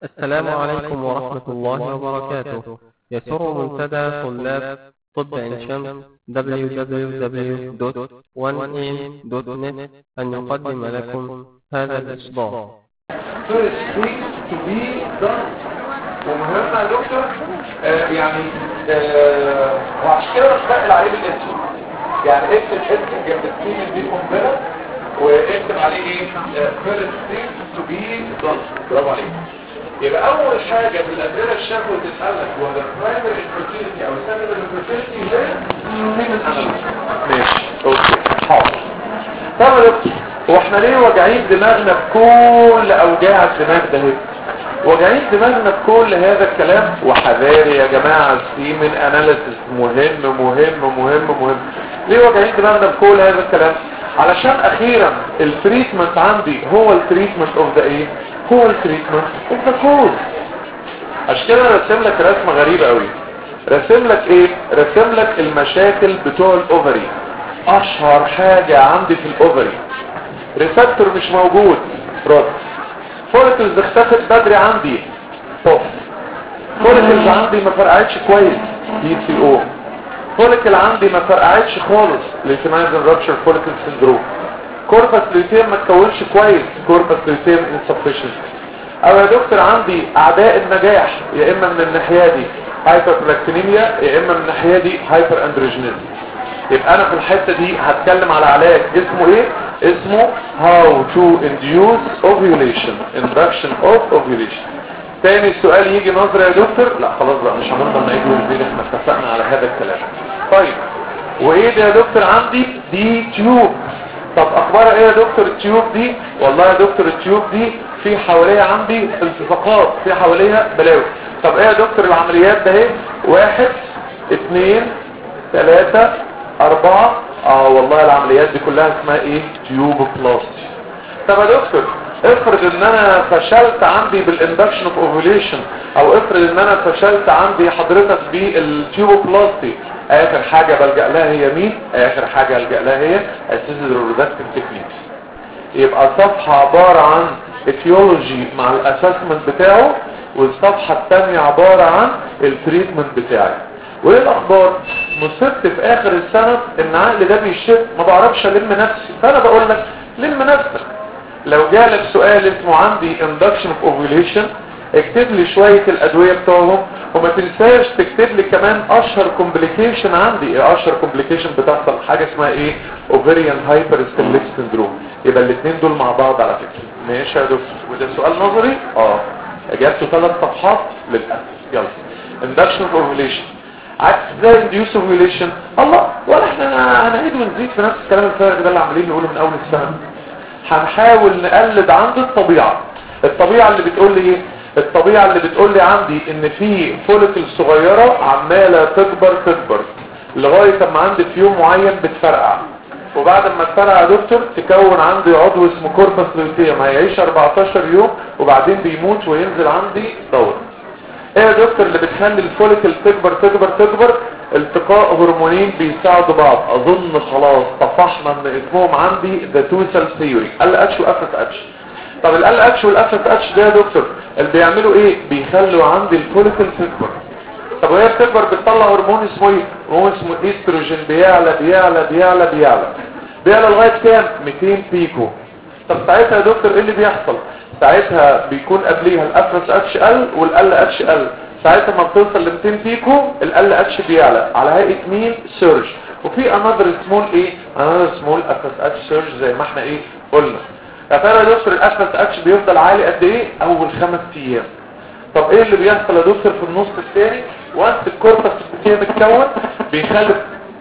السلام عليكم ورحمة الله وبركاته يسر منتدى طلاب طب عين شمس www.1am.net أن يقدم لكم هذا الإصدار first thing to be done ومهم يا دكتور آه يعني آه وعشان كده بشتغل عليه بالاسم يعني اكتب اسم جنب التيم دي قنبله واكتب عليه ايه first thing to be done برافو عليك يبقى اول حاجه في الاسئله الشافه تسالك هو ده primary infertility او secondary infertility ده human analysis ماشي اوكي حاضر طب يا دكتور هو احنا ليه واجعين دماغنا بكل اوجاع الدماغ ده هيك واجعين دماغنا بكل هذا الكلام وحذاري يا جماعة السيمن اناليسيس مهم مهم مهم مهم ليه واجعين دماغنا بكل هذا الكلام علشان اخيرا التريتمنت عندي هو التريتمنت اوف ذا ايه هو التريتمنت اوف ذا كوز عشان كده انا رسم لك رسمه غريبه قوي رسم لك ايه رسم لك المشاكل بتوع الاوفري اشهر حاجه عندي في الاوفري ريسبتور مش موجود رد فوليكلز اختفت بدري عندي اوف فوليكلز عندي ما فرقعتش كويس دي سي او فوليكل عندي ما فرقعتش خالص ليتمايزن رابشر فوليكل سندروم كوربس ليتيم ما تكونش كويس كوربس ليتيم انسفشنت او يا دكتور عندي اعداء النجاح يا اما من الناحيه دي هايبر بلاكتينيميا يا اما من الناحيه دي هايبر اندروجينيزم يبقى انا في الحته دي هتكلم على علاج اسمه ايه اسمه how to induce ovulation induction of ovulation تاني سؤال يجي نظرة يا دكتور لا خلاص بقى مش هنفضل نعيد ونزيد احنا اتفقنا على هذا الكلام طيب وايه ده يا دكتور عندي دي تيوب طب اخبار ايه يا دكتور التيوب دي والله يا دكتور التيوب دي في حواليها عندي التصاقات في حواليها بلاوي طب ايه يا دكتور العمليات ده اهي واحد اثنين ثلاثة اربعة اه والله العمليات دي كلها اسمها ايه تيوب بلاستي طب يا دكتور افرض ان انا فشلت عندي بالاندكشن اوف اوفيوليشن او افرض ان انا فشلت عندي حضرتك بالتيوب بلاستي اخر حاجة بلجأ لها هي مين اخر حاجة الجأ لها هي اسيسد ريدكتيف تكنيكس يبقى صفحة عبارة عن اتيولوجي مع الاسسمنت بتاعه والصفحة الثانية عبارة عن التريتمنت بتاعي وايه الاخبار مصبت في اخر السنة ان عقلي ده بيشف ما بعرفش الم نفسي فانا بقول لك لم نفسك لو جالك سؤال اسمه عندي induction of ovulation اكتب لي شوية الادوية بتوعهم وما تنساش تكتب لي كمان اشهر كومبليكيشن عندي ايه اشهر كومبليكيشن بتحصل حاجة اسمها ايه ovarian hyperstimulation syndrome يبقى الاثنين دول مع بعض على فكرة ماشي يا دكتور وده سؤال نظري اه اجابته ثلاث صفحات للاسف يلا induction of ovulation عكس ازاي انديوس اوفيوليشن الله ولا احنا هنعيد ونزيد في نفس الكلام الفارغ ده اللي عمالين نقوله من اول السنه هنحاول نقلد عند الطبيعه الطبيعه اللي بتقول لي ايه الطبيعه اللي بتقول لي عندي ان في فوليكل صغيره عماله تكبر تكبر لغايه اما عندي في يوم معين بتفرقع وبعد ما تفرقع يا دكتور تكون عندي عضو اسمه كوربس لوتيوم هيعيش 14 يوم وبعدين بيموت وينزل عندي دوره ايه يا دكتور اللي بتخلي الفوليكل تكبر تكبر تكبر التقاء هرمونين بيساعدوا بعض اظن خلاص طفحنا ان اسمهم عندي ذا تو سيل ثيوري ال اتش واف اتش طب ال اتش والاف اتش ده يا دكتور اللي بيعملوا ايه بيخلوا عندي الفوليكل تكبر طب وهي بتكبر بتطلع هرمون اسمه ايه هرمون اسمه استروجين بيعلى بيعلى بيعلى بيعلى بيعلى لغايه كام 200 بيكو طب ساعتها يا دكتور ايه اللي بيحصل ساعتها بيكون قبليها الافرس اتش ال والال اتش ال ساعتها ما بتوصل ل 200 بيكو ال اتش بيعلى على هيئه مين سيرج وفي انذر سمول ايه انذر سمول افرس اتش سيرج زي ما احنا ايه قلنا يا ترى يا دكتور الافرس اتش بيفضل عالي قد ايه اول خمس ايام طب ايه اللي بيحصل يا دكتور في النص الثاني وانت الكورتكس بتاعي متكون بيخلي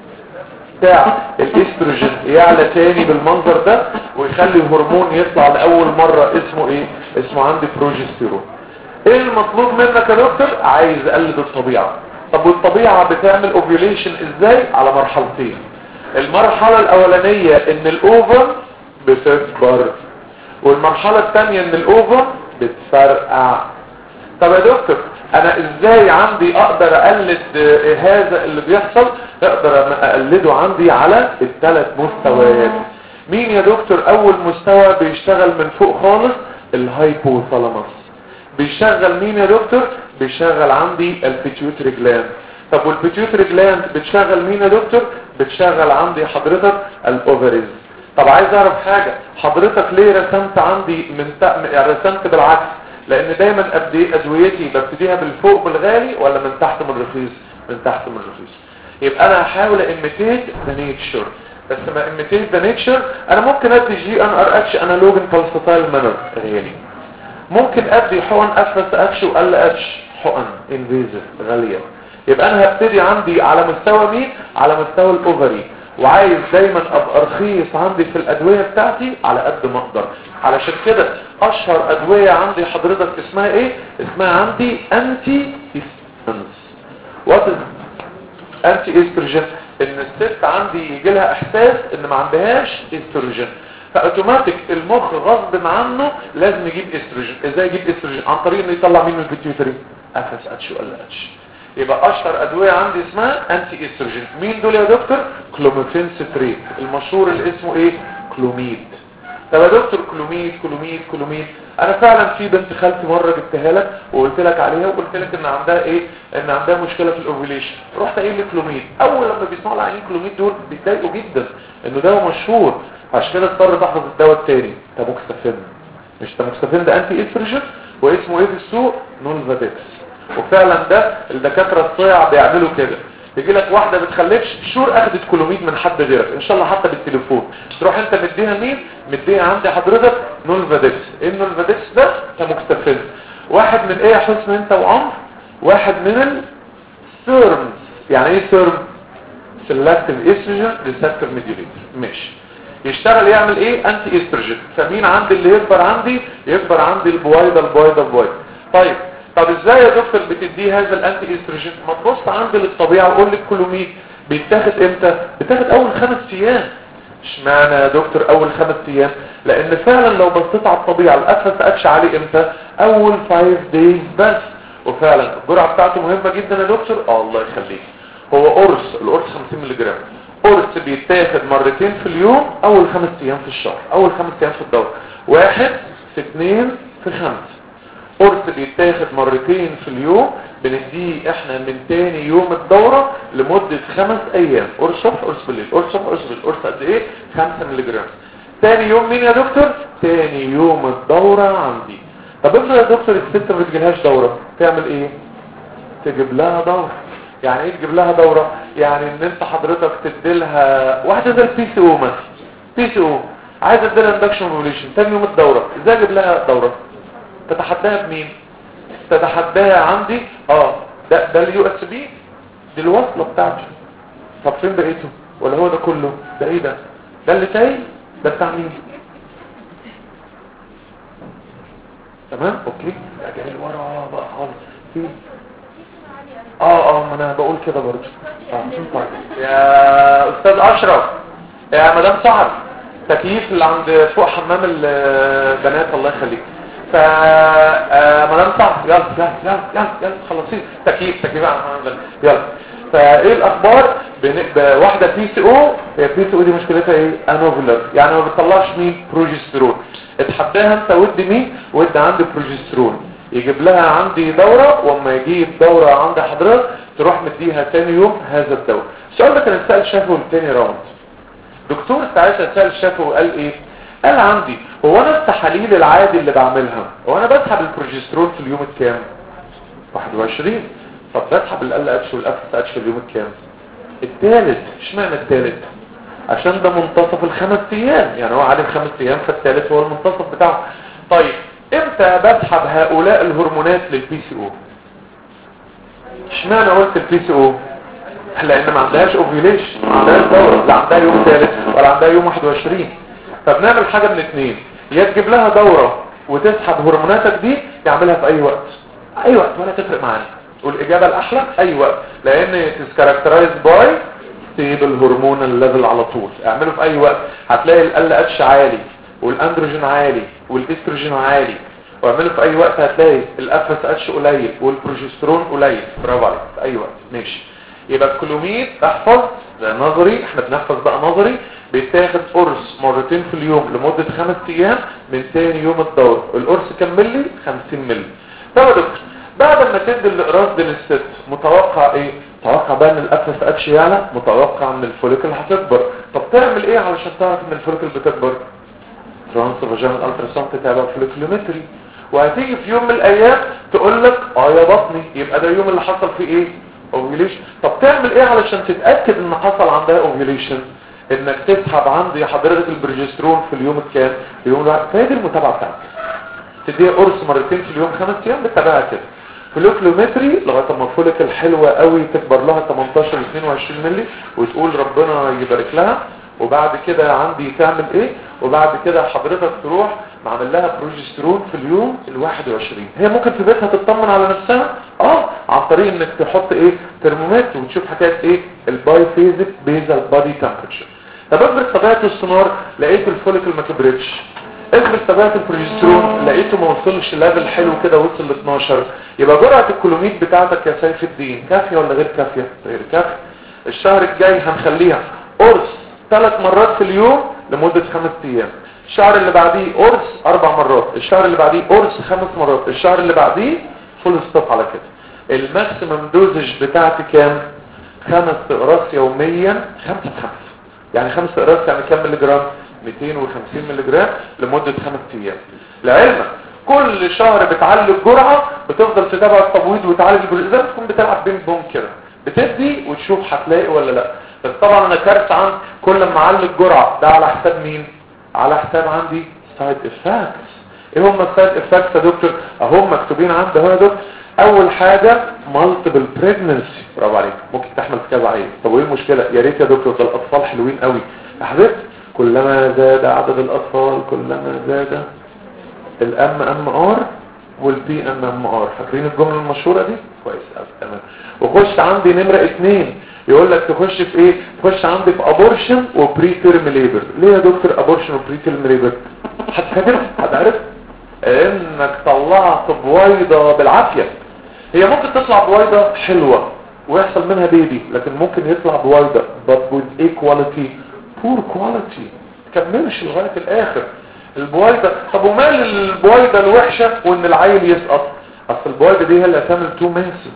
بتاع الاستروجين يعلى تاني بالمنظر ده ويخلي الهرمون يطلع لأول مرة اسمه ايه اسمه عندي بروجستيرون ايه المطلوب منك يا دكتور عايز اقلد الطبيعة طب والطبيعة بتعمل اوفيوليشن ازاي على مرحلتين المرحلة الاولانية ان الاوفر بتكبر والمرحلة الثانية ان الاوفر بتفرقع طب يا دكتور انا ازاي عندي اقدر اقلد هذا اللي بيحصل اقدر اقلده عندي على الثلاث مستويات مين يا دكتور اول مستوى بيشتغل من فوق خالص الهايبوثالاموس بيشغل مين يا دكتور بيشغل عندي البيتيوتري جلاند طب والبيتيوتري جلاند بتشغل مين يا دكتور بتشغل عندي حضرتك الاوفريز طب عايز اعرف حاجة حضرتك ليه رسمت عندي من تا... يعني رسمت بالعكس لان دايما أبدي ادويتي ببتديها بالفوق بالغالي ولا من تحت من الرخيص من تحت من الرخيص يبقى انا هحاول اميتيت ذا نيتشر بس ما اميتيت ذا نيتشر انا ممكن ادي جي ان ار اتش انالوج فالسفايل مانر غالي ممكن ادي حقن افس اتش وال اتش حقن انفيزيف غاليه يبقى انا هبتدي عندي على مستوى مين على مستوى الاوفري وعايز دايما ابقى رخيص عندي في الادوية بتاعتي على قد ما اقدر علشان كده اشهر ادوية عندي حضرتك اسمها ايه اسمها عندي انتي استروجين وات انتي استروجين ان الست عندي يجي لها احساس ان ما عندهاش استروجين فاوتوماتيك المخ غصب عنه لازم يجيب استروجين ازاي يجيب استروجين عن طريق انه يطلع مين من البيتيوتري افس اتش ولا اتش يبقى اشهر ادوية عندي اسمها انتي استروجين مين دول يا دكتور كلوميفين ستريت المشهور اللي اسمه ايه كلوميد طب يا دكتور كلوميد كلوميد كلوميد انا فعلا في بنت خالتي مره جبتها لك وقلت لك عليها وقلت لك ان عندها ايه ان عندها مشكله في الاوفيليشن رحت قايل لي كلوميد اول لما بيسمعوا العيانين كلوميد دول بيتضايقوا جدا انه دواء مشهور عشان كده اضطر تحفظ الدواء التاني تاموكسافين مش تاموكسافين ده انتي استروجين واسمه ايه في السوق نولفاديكس وفعلا ده الدكاتره الصيع بيعملوا كده يجي لك واحده بتخلفش شهور اخدت كلوميد من حد غيرك ان شاء الله حتى بالتليفون تروح انت مديها مين مديها عندي حضرتك نولفاديكس ايه النولفاديكس ده تاموكسافين واحد من ايه يا حسن انت وعمر واحد من السيرمز يعني ايه سيرم سيلكتيف استروجين ريسبتور ميديوليتر ماشي يشتغل يعمل ايه انتي استروجين فمين عندي اللي يكبر عندي يكبر عندي البويضه البويضه البويضه طيب طب ازاي يا دكتور بتديه هذا الانتي استروجين ما تبص عندي للطبيعه وقول لي الكلوميد بيتاخد امتى بيتاخد اول خمس ايام اشمعنى يا دكتور اول خمس ايام لان فعلا لو بصيت على الطبيعه الافس اتش عليه امتى اول 5 دايز بس وفعلا الجرعه بتاعته مهمه جدا يا دكتور اه الله يخليك هو قرص القرص 50 مللي جرام قرص بيتاخد مرتين في اليوم اول خمس ايام في الشهر اول خمس ايام في الدوره واحد في اثنين في خمس قرص بيتاخد مرتين في اليوم بنديه احنا من تاني يوم الدورة لمدة خمس ايام قرص صبح قرص بالليل قرص صبح قرص بالليل قرص قد ايه خمسة ملي جرام تاني يوم مين يا دكتور تاني يوم الدورة عندي طب افرض يا دكتور الست ما بتجيلهاش دورة تعمل ايه تجيب لها دورة يعني ايه تجيب لها دورة يعني ان انت حضرتك تديلها واحدة زي البي سي او مثلا بي سي او عايز اديلها اندكشن ريليشن تاني يوم الدورة ازاي اجيب لها دورة تتحداها بمين تتحداها عندي اه ده ده اليو اس بي دي الوصله بتاعتي طب فين بقيته ولا هو ده كله ده ايه ده ده اللي تاي ده بتاع مين تمام اوكي جاي ورا بقى خالص فين اه اه ما انا بقول كده برضه آه. طيب. يا استاذ اشرف يا مدام سعد تكييف اللي عند فوق حمام البنات الله يخليك ف مدام صعب يلا يلا يلا يلا يلا خلصين تكييف تكييف يلا فايه الاخبار بواحده بي سي او هي بي سي او دي مشكلتها ايه انوفلر يعني ما بتطلعش مين بروجسترون اتحداها انت ودي مين ودي عندي بروجسترون يجيب لها عندي دورة واما يجيب دورة عند حضرتك تروح مديها تاني يوم هذا الدورة السؤال ده كان اتسال شافه التاني راوند دكتور ساعتها سال شافه وقال ايه قال عندي هو انا التحاليل العادي اللي بعملها هو انا بسحب البروجسترون في اليوم الكام 21 طب بسحب ال اتش والاف اتش في اليوم الكام الثالث اشمعنى الثالث عشان ده منتصف الخمس ايام يعني هو عادي خمس ايام فالثالث هو المنتصف بتاعه طيب امتى بسحب هؤلاء الهرمونات للبي سي او اشمعنى قلت البي سي او لان ما عندهاش اوفيوليشن ما عندهاش دوره لا عندها يوم ثالث ولا عندها يوم 21 فبنعمل حاجة من اثنين يا تجيب لها دورة وتسحب هرموناتك دي تعملها في اي وقت اي وقت ولا تفرق معانا والاجابة الاحلى اي وقت لان تسكاركترايز باي ستيبل هرمون الليفل على طول اعمله في اي وقت هتلاقي ال اتش عالي والاندروجين عالي والاستروجين عالي واعمله في اي وقت هتلاقي الاف اتش قليل والبروجسترون قليل برافو عليك في اي وقت ماشي يبقى الكلوميد احفظ ده نظري احنا بنحفظ بقى نظري بيتاخد قرص مرتين في اليوم لمدة خمس ايام من تاني يوم الدورة القرص كم ملي 50 ملي طب يا دكتور بعد ما تدي الاقراص دي للست متوقع ايه متوقع بقى ان القفص قدش يعلى متوقع ان الفوليكل هتكبر طب تعمل ايه علشان تعرف ان الفوليكل بتكبر ترانس فاجينال التراساوند تتابع فوليكلومتري وهتيجي في يوم من الايام تقول لك اه يا بطني يبقى ده اليوم اللي حصل فيه ايه اوفيليشن طب تعمل ايه علشان تتاكد ان حصل عندها اوفيليشن انك تسحب عندي حضرتك البروجسترون في اليوم الكام اليوم الواحد فهي دي المتابعه بتاعتك تديها قرص مرتين في اليوم خمس ايام بتتابعها كده فلوكلومتري لغايه ما الفوليكل حلوه قوي تكبر لها 18 ل 22 مللي وتقول ربنا يبارك لها وبعد كده عندي تعمل ايه وبعد كده حضرتك تروح معمل لها بروجسترون في اليوم ال 21 هي ممكن في بيتها تطمن على نفسها اه عن طريق انك تحط ايه ترمومتر وتشوف حكايه ايه الباي فيزيك بيزال بادي تمبرتشر طب افرض طبيعه السونار لقيت الفوليكل ما كبرتش افرض طبيعه البروجسترون لقيته ما وصلش ليفل حلو كده وصل ل 12 يبقى جرعه الكلوميد بتاعتك يا سيف الدين كافيه ولا غير كافيه غير كافيه الشهر الجاي هنخليها قرص ثلاث مرات في اليوم لمده خمس ايام الشهر اللي بعديه قرص اربع مرات الشهر اللي بعديه قرص خمس مرات الشهر اللي بعديه فول ستوب على كده الماكسيمم دوزج بتاعتي كام خمس اقراص يوميا خمسة خمسة يعني خمس اقراص يعني كام ملي جرام 250 ملي جرام لمدة خمس ايام لعلمك كل شهر بتعلي الجرعة بتفضل تتابع التبويض وتعالج الجرعة زي ما تكون بتلعب بينج بونج كده بتدي وتشوف هتلاقي ولا لا بس طبعا انا كارت عن كل ما اعلي الجرعة ده على حساب مين على حساب عندي سايد افكتس ايه هم السايد افكتس يا دكتور اهم مكتوبين عندي اهو يا دكتور اول حاجة مالتيبل بريجننسي برافو عليك ممكن تحمل في كذا عيل طب وايه المشكلة يا ريت يا دكتور ده الاطفال حلوين قوي يا حبيبتي كلما زاد عدد الاطفال كلما زاد الام ام ار والبي ام ام ار فاكرين الجمله المشهوره دي كويس قوي تمام وخش عندي نمره اتنين يقول لك تخش في ايه تخش عندي في ابورشن وبري تيرم ليبر ليه يا دكتور ابورشن وبري تيرم ليبر هتفكر هتعرف انك طلعت بويضه بالعافيه هي ممكن تطلع بويضه حلوه ويحصل منها بيبي لكن ممكن يطلع بويضه but with a quality poor quality تكملش لغايه الاخر البويضه طب ومال البويضه الوحشه وان العيل يسقط اصل البويضه دي هي اللي هتعمل تو ماسز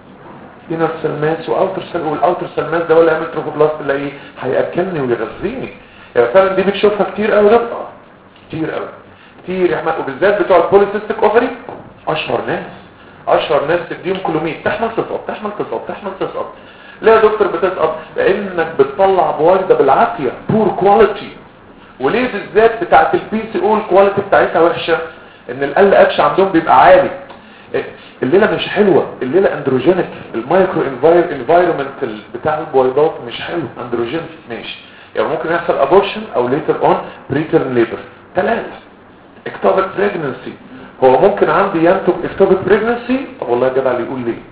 انر سيل ماس واوتر سيل والاوتر سيل ماس ده هو اللي هيعمل تروفوبلاست اللي ايه هياكلني ويغذيني يعني فعلا دي بتشوفها كتير قوي ده كتير قوي كتير يا احمد وبالذات بتوع البوليسيستيك اوفري اشهر ناس اشهر ناس تديهم كلوميد تحمل تسقط تحمل تسقط تحمل تسقط ليه يا دكتور بتسقط لانك بتطلع بويضه بالعافيه بور كواليتي وليه بالذات بتاعت البي سي او الكواليتي بتاعتها وحشه ان ال اتش عندهم بيبقى عالي الليله مش حلوه الليله اندروجينيك المايكرو انفايرمنت بتاع البويضات مش حلو اندروجينيك ماشي يعني ممكن يحصل ابورشن او ليتر اون بريترم ليبر ثلاثه اكتوبك بريجنسي هو ممكن عندي ينتج اكتوبك بريجنسي طب والله يا جدع اللي يقول ليه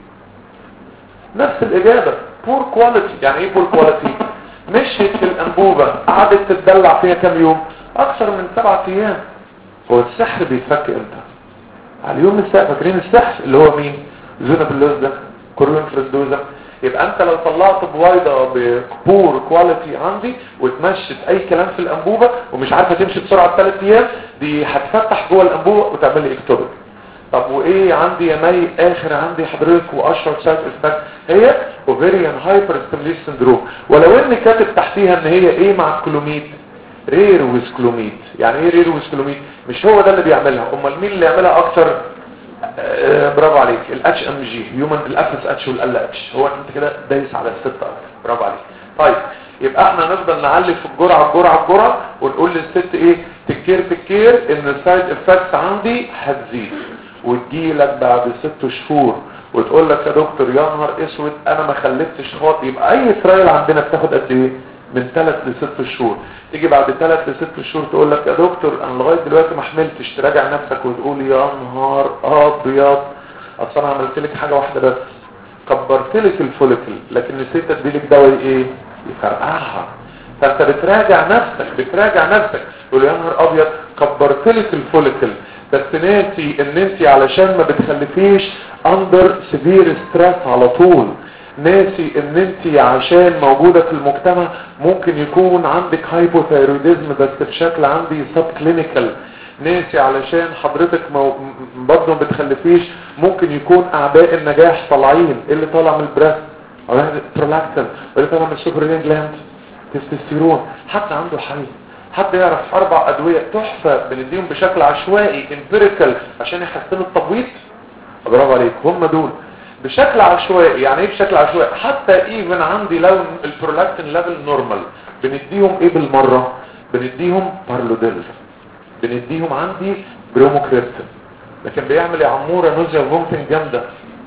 نفس الاجابه بور كواليتي يعني ايه بور كواليتي مشيت في الانبوبه قعدت تتدلع فيها كام يوم اكثر من سبعة ايام هو السحر بيتفك امتى على اليوم السحر فاكرين السحر اللي هو مين زونا باللوز ده كوريون فريدوزا يبقى انت لو طلعت بويضة ببور كواليتي عندي وتمشت اي كلام في الانبوبة ومش عارفة تمشي بسرعة ثلاث ايام دي هتفتح جوه الانبوبة وتعمل لي اكتوبك طب وايه عندي يا مي اخر عندي حضرتك واشهر سايد افكت هي اوفيريان هايبر ستيموليس سندروم ولو اني كاتب تحتيها ان هي ايه مع الكلوميد رير ويز كلوميد يعني ايه رير ويز كلوميد مش هو ده اللي بيعملها امال مين اللي يعملها اكتر آه برافو عليك الاتش ام جي هيومن الافس اتش والال اتش هو انت كده دايس على الست اكتر برافو عليك طيب يبقى احنا نفضل نعلي في الجرعه الجرعه الجرعه ونقول للست ايه تكير تكير ان السايد افكتس عندي هتزيد وتجيلك بعد ست شهور وتقول لك يا دكتور يا نهار اسود انا ما خلفتش خاطر يبقى اي ترايل عندنا بتاخد قد ايه من ثلاث لست شهور تيجي بعد ثلاث لست شهور تقول لك يا دكتور انا لغايه دلوقتي ما حملتش تراجع نفسك وتقول يا نهار ابيض اصل انا عملت لك حاجه واحده بس كبرت لك الفوليكل لكن نسيت اديلك دواء ايه يفرقعها فانت بتراجع نفسك بتراجع نفسك تقول يا نهار ابيض كبرت لك الفوليكل بس ناسي ان انت علشان ما بتخلفيش اندر سيفير ستريس على طول ناسي ان انت عشان موجودة في المجتمع ممكن يكون عندك هايبوثايرويدزم بس بشكل عندي سب كلينيكال ناسي علشان حضرتك مو... م- برضه ما بتخلفيش ممكن يكون اعداء النجاح طالعين إيه اللي طالع من البريست او برولاكتين اللي طالع من السوبرين جلاند تستوستيرون حد عنده حل حد يعرف اربع ادوية تحفة بنديهم بشكل عشوائي امبيريكال عشان يحسنوا التبويض برافو عليك هم دول بشكل عشوائي يعني ايه بشكل عشوائي حتى ايفن عندي لو البرولاكتين ليفل نورمال بنديهم ايه بالمرة بنديهم بارلوديل بنديهم عندي بروموكريبتين لكن بيعمل يا عمورة نوزيا وفومتين جامدة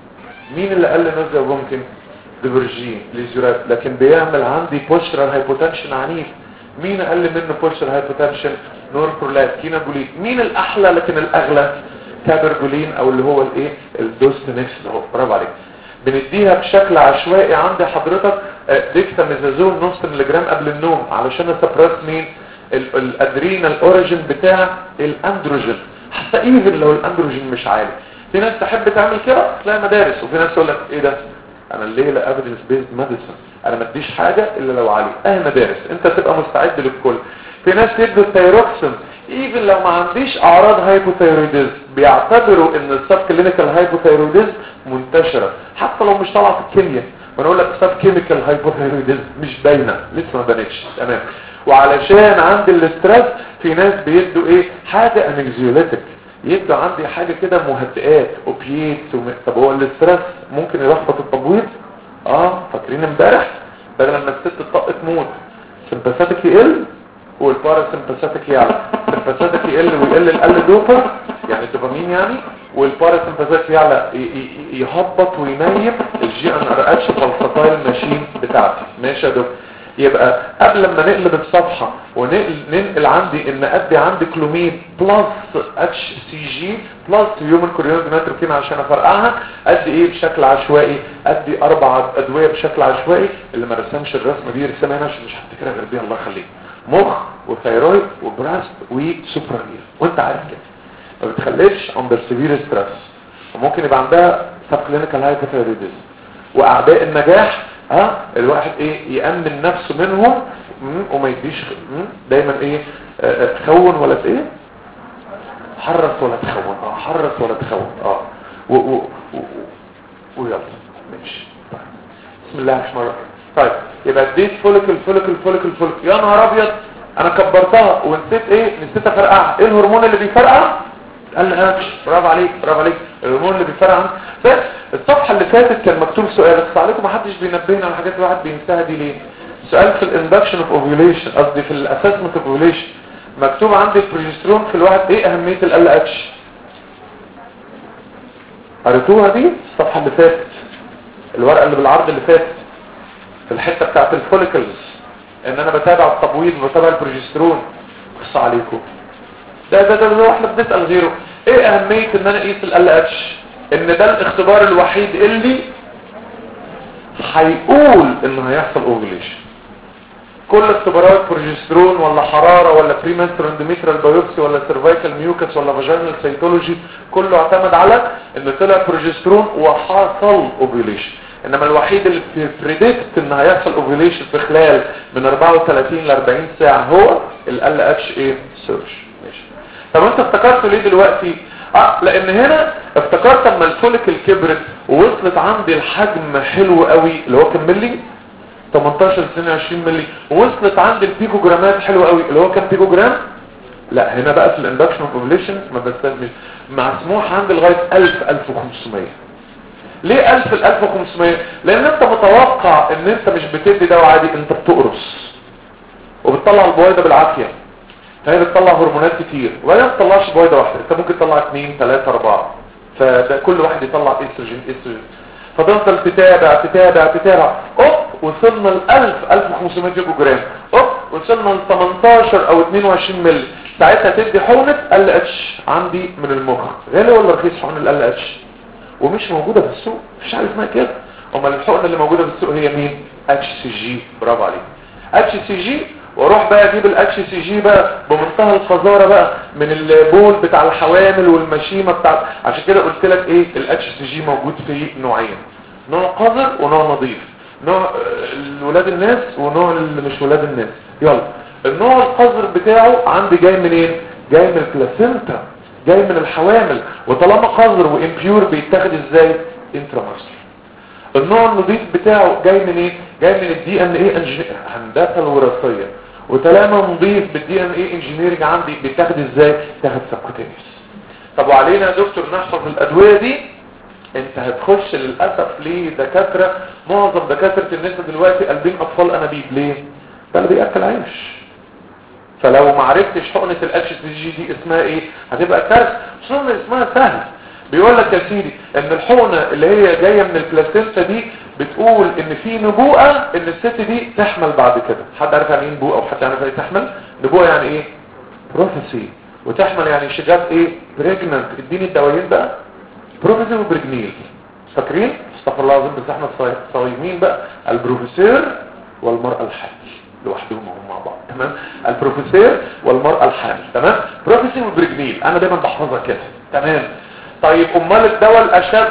مين اللي قال لي نوزيا وفومتين ديفرجين ليزورات لكن بيعمل عندي بوشرال هايبوتنشن عنيف مين قال لي منه بوشرال هايبوتنشن نوربرولات كينابولين مين الاحلى لكن الاغلى كابرجولين او اللي هو الايه الدوستنكس اهو برافو عليك بنديها بشكل عشوائي عند حضرتك آه، ديكساميزازون نص ملجرام قبل النوم علشان اسبرس مين ال- الادرينال اوريجين بتاع الاندروجين حتى ايفن لو الاندروجين مش عالي في ناس تحب تعمل كده تلاقي مدارس وفي ناس تقول لك ايه ده انا الليله افيدنس بيزد ميديسن انا ما اديش حاجه الا لو عالي اهي مدارس انت تبقى مستعد للكل في ناس يدوا الثيروكسين ايفن لو ما عنديش اعراض هايبوثايرويدزم بيعتبروا ان السب كلينيكال هايبوثايرويدزم منتشره حتى لو مش طالعه في الكيمياء وانا اقول لك سب كيميكال هايبوثايرويدزم مش باينه لسه ما بانتش تمام وعلشان عند الاسترس في ناس بيدوا ايه حاجه انكزيوليتك يبدو عندي حاجة كده مهدئات اوبيات وم... طب هو الاسترس ممكن يلخبط التبويض اه فاكرين امبارح بدل لما الست تطق تموت سمباثاتيك يقل والباراسمباثاتيك يعلى سمباثاتيك يقل ويقل القل دوبر يعني الدوبامين يعني والباراسمباثاتيك يعلى ي- ي- يهبط وينيم الجي ان ار اتش فالسطايل ماشين بتاعتي ماشي يا دكتور يبقى قبل ما نقلب الصفحة وننقل عندي ان ادي عندي كلومين بلس اتش سي جي بلس هيومن كوريون نيتروكين عشان افرقعها ادي ايه بشكل عشوائي ادي اربع ادوية بشكل عشوائي اللي ما رسمش الرسمة دي رسمها هنا عشان مش هفتكرها غير بيها الله يخليك مخ وثيرويد وبراست وسوبرانير وانت عارف كده ما بتخليش اندر سيفير ستريس وممكن يبقى عندها سب كلينيكال هايبوثايرويدزم واعداء النجاح ها الواحد ايه يأمن نفسه منهم مم، وما يديش مم، دايما ايه آه، آه، تخون ولا ت- ايه حرص ولا تخون اه حرص ولا تخون اه و و و ويلا ماشي طيب. بسم الله الرحمن الرحيم طيب يبقى اديت فوليكل فوليكل فوليكل فوليكل يا نهار ابيض انا كبرتها ونسيت ايه نسيت افرقعها ايه الهرمون اللي بيفرقع قال لي اكش برافو عليك برافو عليك الهرمون اللي بيفرقع عن بس الصفحه اللي فاتت كان مكتوب سؤال بس عليكم ما حدش بينبهنا على حاجات الواحد بينساها دي ليه سؤال في الاندكشن اوف اوفيوليشن قصدي في الاسسمنت اوف اوفيوليشن مكتوب عندي البروجسترون في الواحد ايه اهميه ال اتش قريتوها دي الصفحه اللي فاتت الورقه اللي بالعرض اللي فاتت في الحته بتاعت الفوليكلز ان انا بتابع التبويض وبتابع البروجسترون قص عليكم ده ده ده, ده احنا بنسال غيره ايه اهميه ان انا اقيس ال اتش ان ده الاختبار الوحيد اللي هيقول ان هيحصل اوفيليشن كل اختبارات بروجسترون ولا حرارة ولا بريمنستر اندوميترال بايوبسي ولا سيرفايكال ميوكس ولا فاجينال سيتولوجي كله اعتمد على ان طلع بروجسترون وحصل اوفيليشن انما الوحيد اللي بريدكت ان هيحصل اوفيليشن في خلال من 34 ل 40 ساعة هو ال اتش ايه سيرش ماشي طب انت افتكرت ليه دلوقتي اه لان هنا افتكرت اما الفوليكل كبرت ووصلت عندي الحجم حلو قوي اللي هو كام ملي 18 22 ملي ووصلت عندي البيكوجرامات حلوه قوي اللي هو كام بيكوجرام لا هنا بقى في الاندكشن اوف اوفيليشن ما بستخدمش مسموح عندي لغايه 1000 1500 ليه 1000 ل 1500 لان انت متوقع ان انت مش بتدي دواء عادي انت بتقرص وبتطلع البويضه بالعافيه فهي بتطلع هرمونات كتير وبعدين ما بتطلعش بويضه واحده انت ممكن تطلع اثنين ثلاثه اربعه فده كل واحد يطلع استروجين استروجين فتفضل تتابع تتابع تتابع اوب وصلنا ل 1000 1500 جيجو جرام اوب وصلنا ل 18 او 22 مللي ساعتها تدي حقنه ال اتش عندي من المخ غالي ولا رخيص حقن ال اتش ومش موجوده في السوق مفيش حاجه اسمها كده امال الحقنه اللي موجوده في السوق هي مين اتش سي جي برافو عليك اتش سي جي واروح بقى اجيب الاتش سي جي بقى بمنتهى القذاره بقى من البول بتاع الحوامل والمشيمه بتاع عشان كده قلت لك ايه الاتش سي جي موجود في نوعين نوع قذر ونوع نظيف نوع آه، ولاد الناس ونوع اللي مش ولاد الناس يلا النوع القذر بتاعه عندي جاي منين جاي من البلاسينتا جاي من الحوامل وطالما قذر وامبيور بيتاخد ازاي انتراماسكولار النوع النظيف بتاعه جاي من ايه جاي من الدي ان ايه هندسه الوراثيه وطالما نضيف بالدي ان ايه انجينيرنج عندي بيتاخد ازاي تاخد سبكوتينيوس طب وعلينا يا دكتور نحفظ الادويه دي انت هتخش للاسف لدكاتره معظم دكاتره النساء دلوقتي قلبين اطفال انابيب ليه ده اللي بياكل عيش فلو ما عرفتش حقنه الاتش سي جي دي اسمها ايه هتبقى كارثه خصوصا ان اسمها سهل بيقول لك يا سيدي ان الحقنه اللي هي جايه من البلاسينتا دي بتقول ان في نبوءه ان الست دي تحمل بعد كده حد عارف يعني ايه نبوءه او حد عارف يعني ايه تحمل نبوءه يعني ايه بروفيسي وتحمل يعني شجاعه ايه بريجننت اديني الدوايين بقى بروفيسور وبرجنيل فاكرين استغفر الله العظيم بس احنا صايمين بقى البروفيسور والمرأة الحامل لوحدهم هم مع بعض تمام البروفيسور والمرأة الحامل تمام بروفيسور وبرجنيل انا دايما بحفظها كده تمام طيب امال الدواء الاشد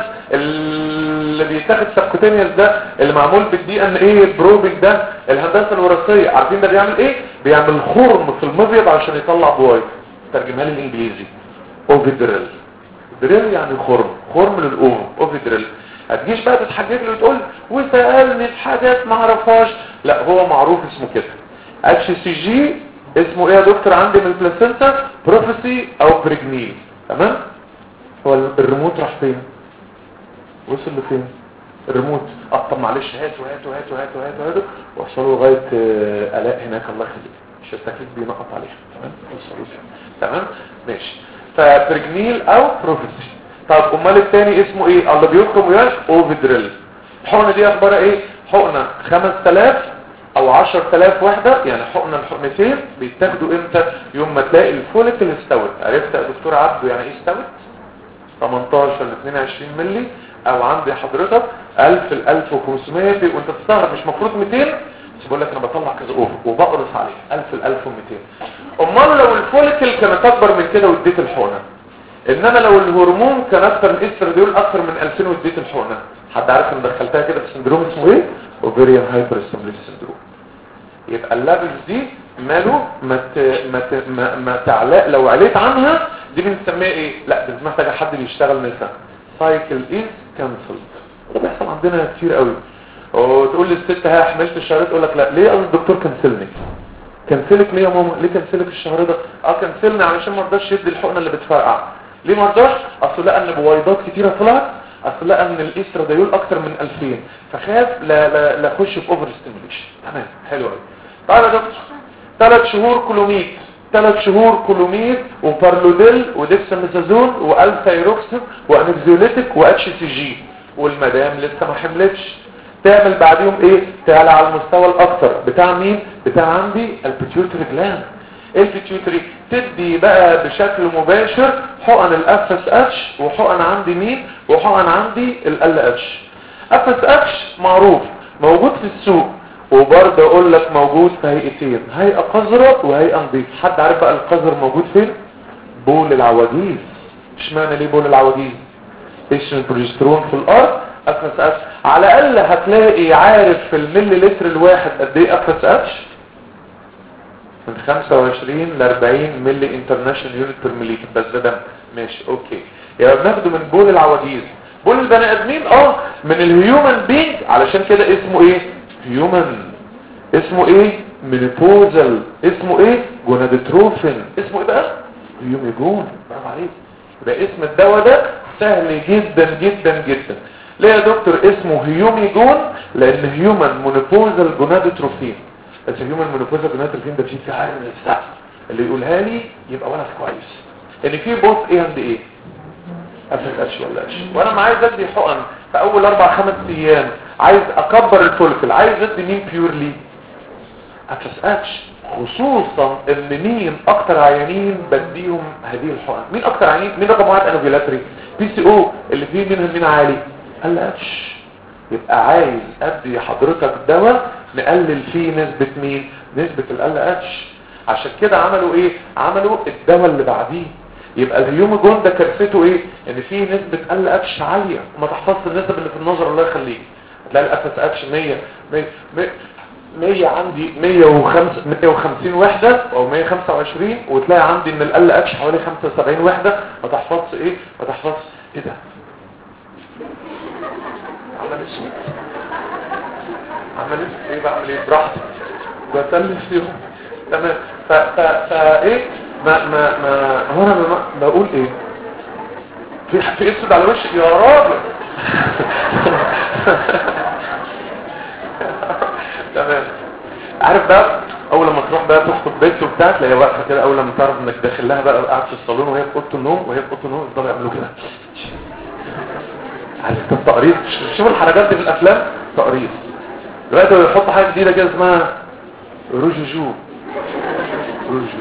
اللي بيتاخد سبكوتينيوس ده اللي معمول بالدي ان ايه بروبنج ده الهندسه الوراثيه عارفين ده بيعمل ايه بيعمل خرم في المبيض عشان يطلع بويض ترجمها لي الانجليزي اوفيدريل دريل يعني خرم خرم للأوفم اوفيدريل هتجيش بقى تتحجج لي وتقول وسألني في حاجات ما اعرفهاش لا هو معروف اسمه كده اتش سي جي اسمه ايه يا دكتور عندي من البلاسينتا بروفيسي او بريجنيل تمام هو الريموت راح فين وصل لفين الريموت اه طب معلش هاتوا هاتوا هاتوا هاتوا هاتوا هاتوا وصلوا لغايه آه الاء هناك الله يخليك مش التكليف بينقط عليها تمام وصلوا تمام ماشي فبرجنيل او بروفيسي طب امال الثاني اسمه ايه اللي بيخرم وياش اوفيدريل الحقنه دي اخبارها ايه حقنه 5000 او 10000 وحده يعني حقنه الحقنتين بيتاخدوا امتى يوم ما تلاقي الفوليكل استوت عرفت يا دكتور عبده يعني ايه استوت 18 ل 22 مللي او عندي حضرتك 1000 ل 1500 وانت بتستغرب مش مفروض 200 بس بقول لك انا بطلع كذا اوفر وبقرص عليه 1000 ل 1200 امال لو الفوليكل كانت اكبر من كده واديت الحقنه انما لو الهرمون كان اكتر من استراديول اكتر من 2000 واديت الحقنه حد عارف ان دخلتها كده في سندروم اسمه ايه اوفيريان هايبر ستيموليشن سندروم يبقى الليفلز دي ماله ما ت... ما, ت... ما... ما تعلق لو عليت عنها دي بنسميها ايه لا دي محتاجه حد بيشتغل نسا سايكل از كانسلد ده بيحصل عندنا كتير قوي وتقول لي الست ها حملت الشهر تقول لك لا ليه قال الدكتور كنسلني كنسلك ليه يا ماما ليه كنسلك الشهر ده اه كنسلني علشان ما رضاش يدي الحقنه اللي بتفرقع ليه ما رضاش اصل لقى ان بويضات كتيره طلعت اصل لقى ان الاستراديول اكتر من 2000 فخاف لا لا لا اخش في اوفر ستيميوليشن تمام حلو قوي طيب يا دكتور ثلاث شهور كلوميد ثلاث شهور كلوميد وبارلوديل وديكساميثازون والثايروكسين وانكزيوليتيك واتش سي جي والمدام لسه ما حملتش تعمل بعديهم ايه تعلى على المستوى الاكثر بتاع مين بتاع عندي البيتيوتري جلاند البيتيوتري تدي بقى بشكل مباشر حقن الاف اس اتش وحقن عندي مين وحقن عندي ال اتش اف اس اتش معروف موجود في السوق وبرضه اقول لك موجود في هيئتين هيئه قذره وهيئه نظيفه حد عارف بقى القذر موجود فين بول العواجيز اشمعنى ليه بول العواجيز ايش البروجسترون في الارض اف اس اتش على الاقل هتلاقي عارف في الملي لتر الواحد قد ايه اف اس اتش من 25 ل 40 ملي انترناشونال يونت بير مليلتر بس ده دم ماشي اوكي يبقى بناخده من بول العواجيز بول البني ادمين اه من الهيومن بينج علشان كده اسمه ايه هيومن اسمه ايه مينيبوزال اسمه ايه جونادوتروفين اسمه ايه بقى هيوميجون برافو عليك يبقى اسم الدواء ده سهل جدا جدا جدا ليه يا دكتور اسمه هيوميجون لان هيومن مونوبوزال جونادوتروفين بس الهيومن مونوبوزال جونادوتروفين ده فيه في حاجه من السقف اللي يقولها لي يبقى وانا كويس ان في بوث ايه عند ايه افرق اتش ولا اتش وانا ما عايز ادي حقن في اول اربع خمس ايام عايز اكبر الفولكل عايز ادي مين بيورلي افرق اتش خصوصا ان مين اكتر عيانين بديهم هذه الحقن مين اكتر عيانين مين رقم واحد انوفيلاتري بي سي او اللي فيه منهم مين عالي قال اتش يبقى عايز ادي حضرتك دواء نقلل فيه نسبة مين نسبة ال اتش عشان كده عملوا ايه عملوا الدواء اللي بعديه يبقى الهيوموجون ده كارثته ايه ان فيه نسبة ال اتش عالية وما تحفظش النسب اللي في النظر الله يخليك هتلاقي الاف اس اتش 100 100 100 100 عندي 105 150 وحدة او 125 وتلاقي عندي ان ال اتش حوالي 75 وحدة ما تحفظش ايه ما تحفظش ايه ده عمل اسود عمل اسود ايه بعمل ايه براحتي بسلم فيهم تمام ف ف فا ايه ما ما ما هو انا ما بقول ايه في في اسود على وشي يا راجل تمام عارف بقى اول لما تروح بقى تخطب بيت وبتاع تلاقيها واقفه كده اول لما تعرف انك داخل لها بقى قاعد في الصالون وهي في اوضه النوم وهي في اوضه النوم يفضلوا يعملوا كده عارف انت التقريض شوف الحركات دي في الافلام تقريض دلوقتي هو يحط حاجه جديده كده اسمها روجوجو روجو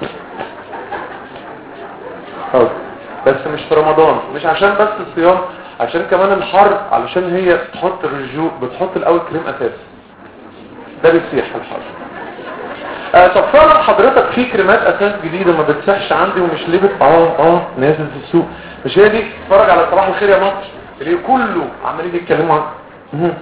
خلاص بس مش في رمضان مش عشان بس الصيام عشان كمان الحر علشان هي تحط الرجوع بتحط الاول كريم اساسي ده بيسيح الحر آه طب فعلا حضرتك في كريمات اساس جديده ما بتسحش عندي ومش ليبت اه اه نازل في السوق مش هي دي اتفرج على صباح الخير يا مصر اللي كله عمالين يتكلموا عن مهم.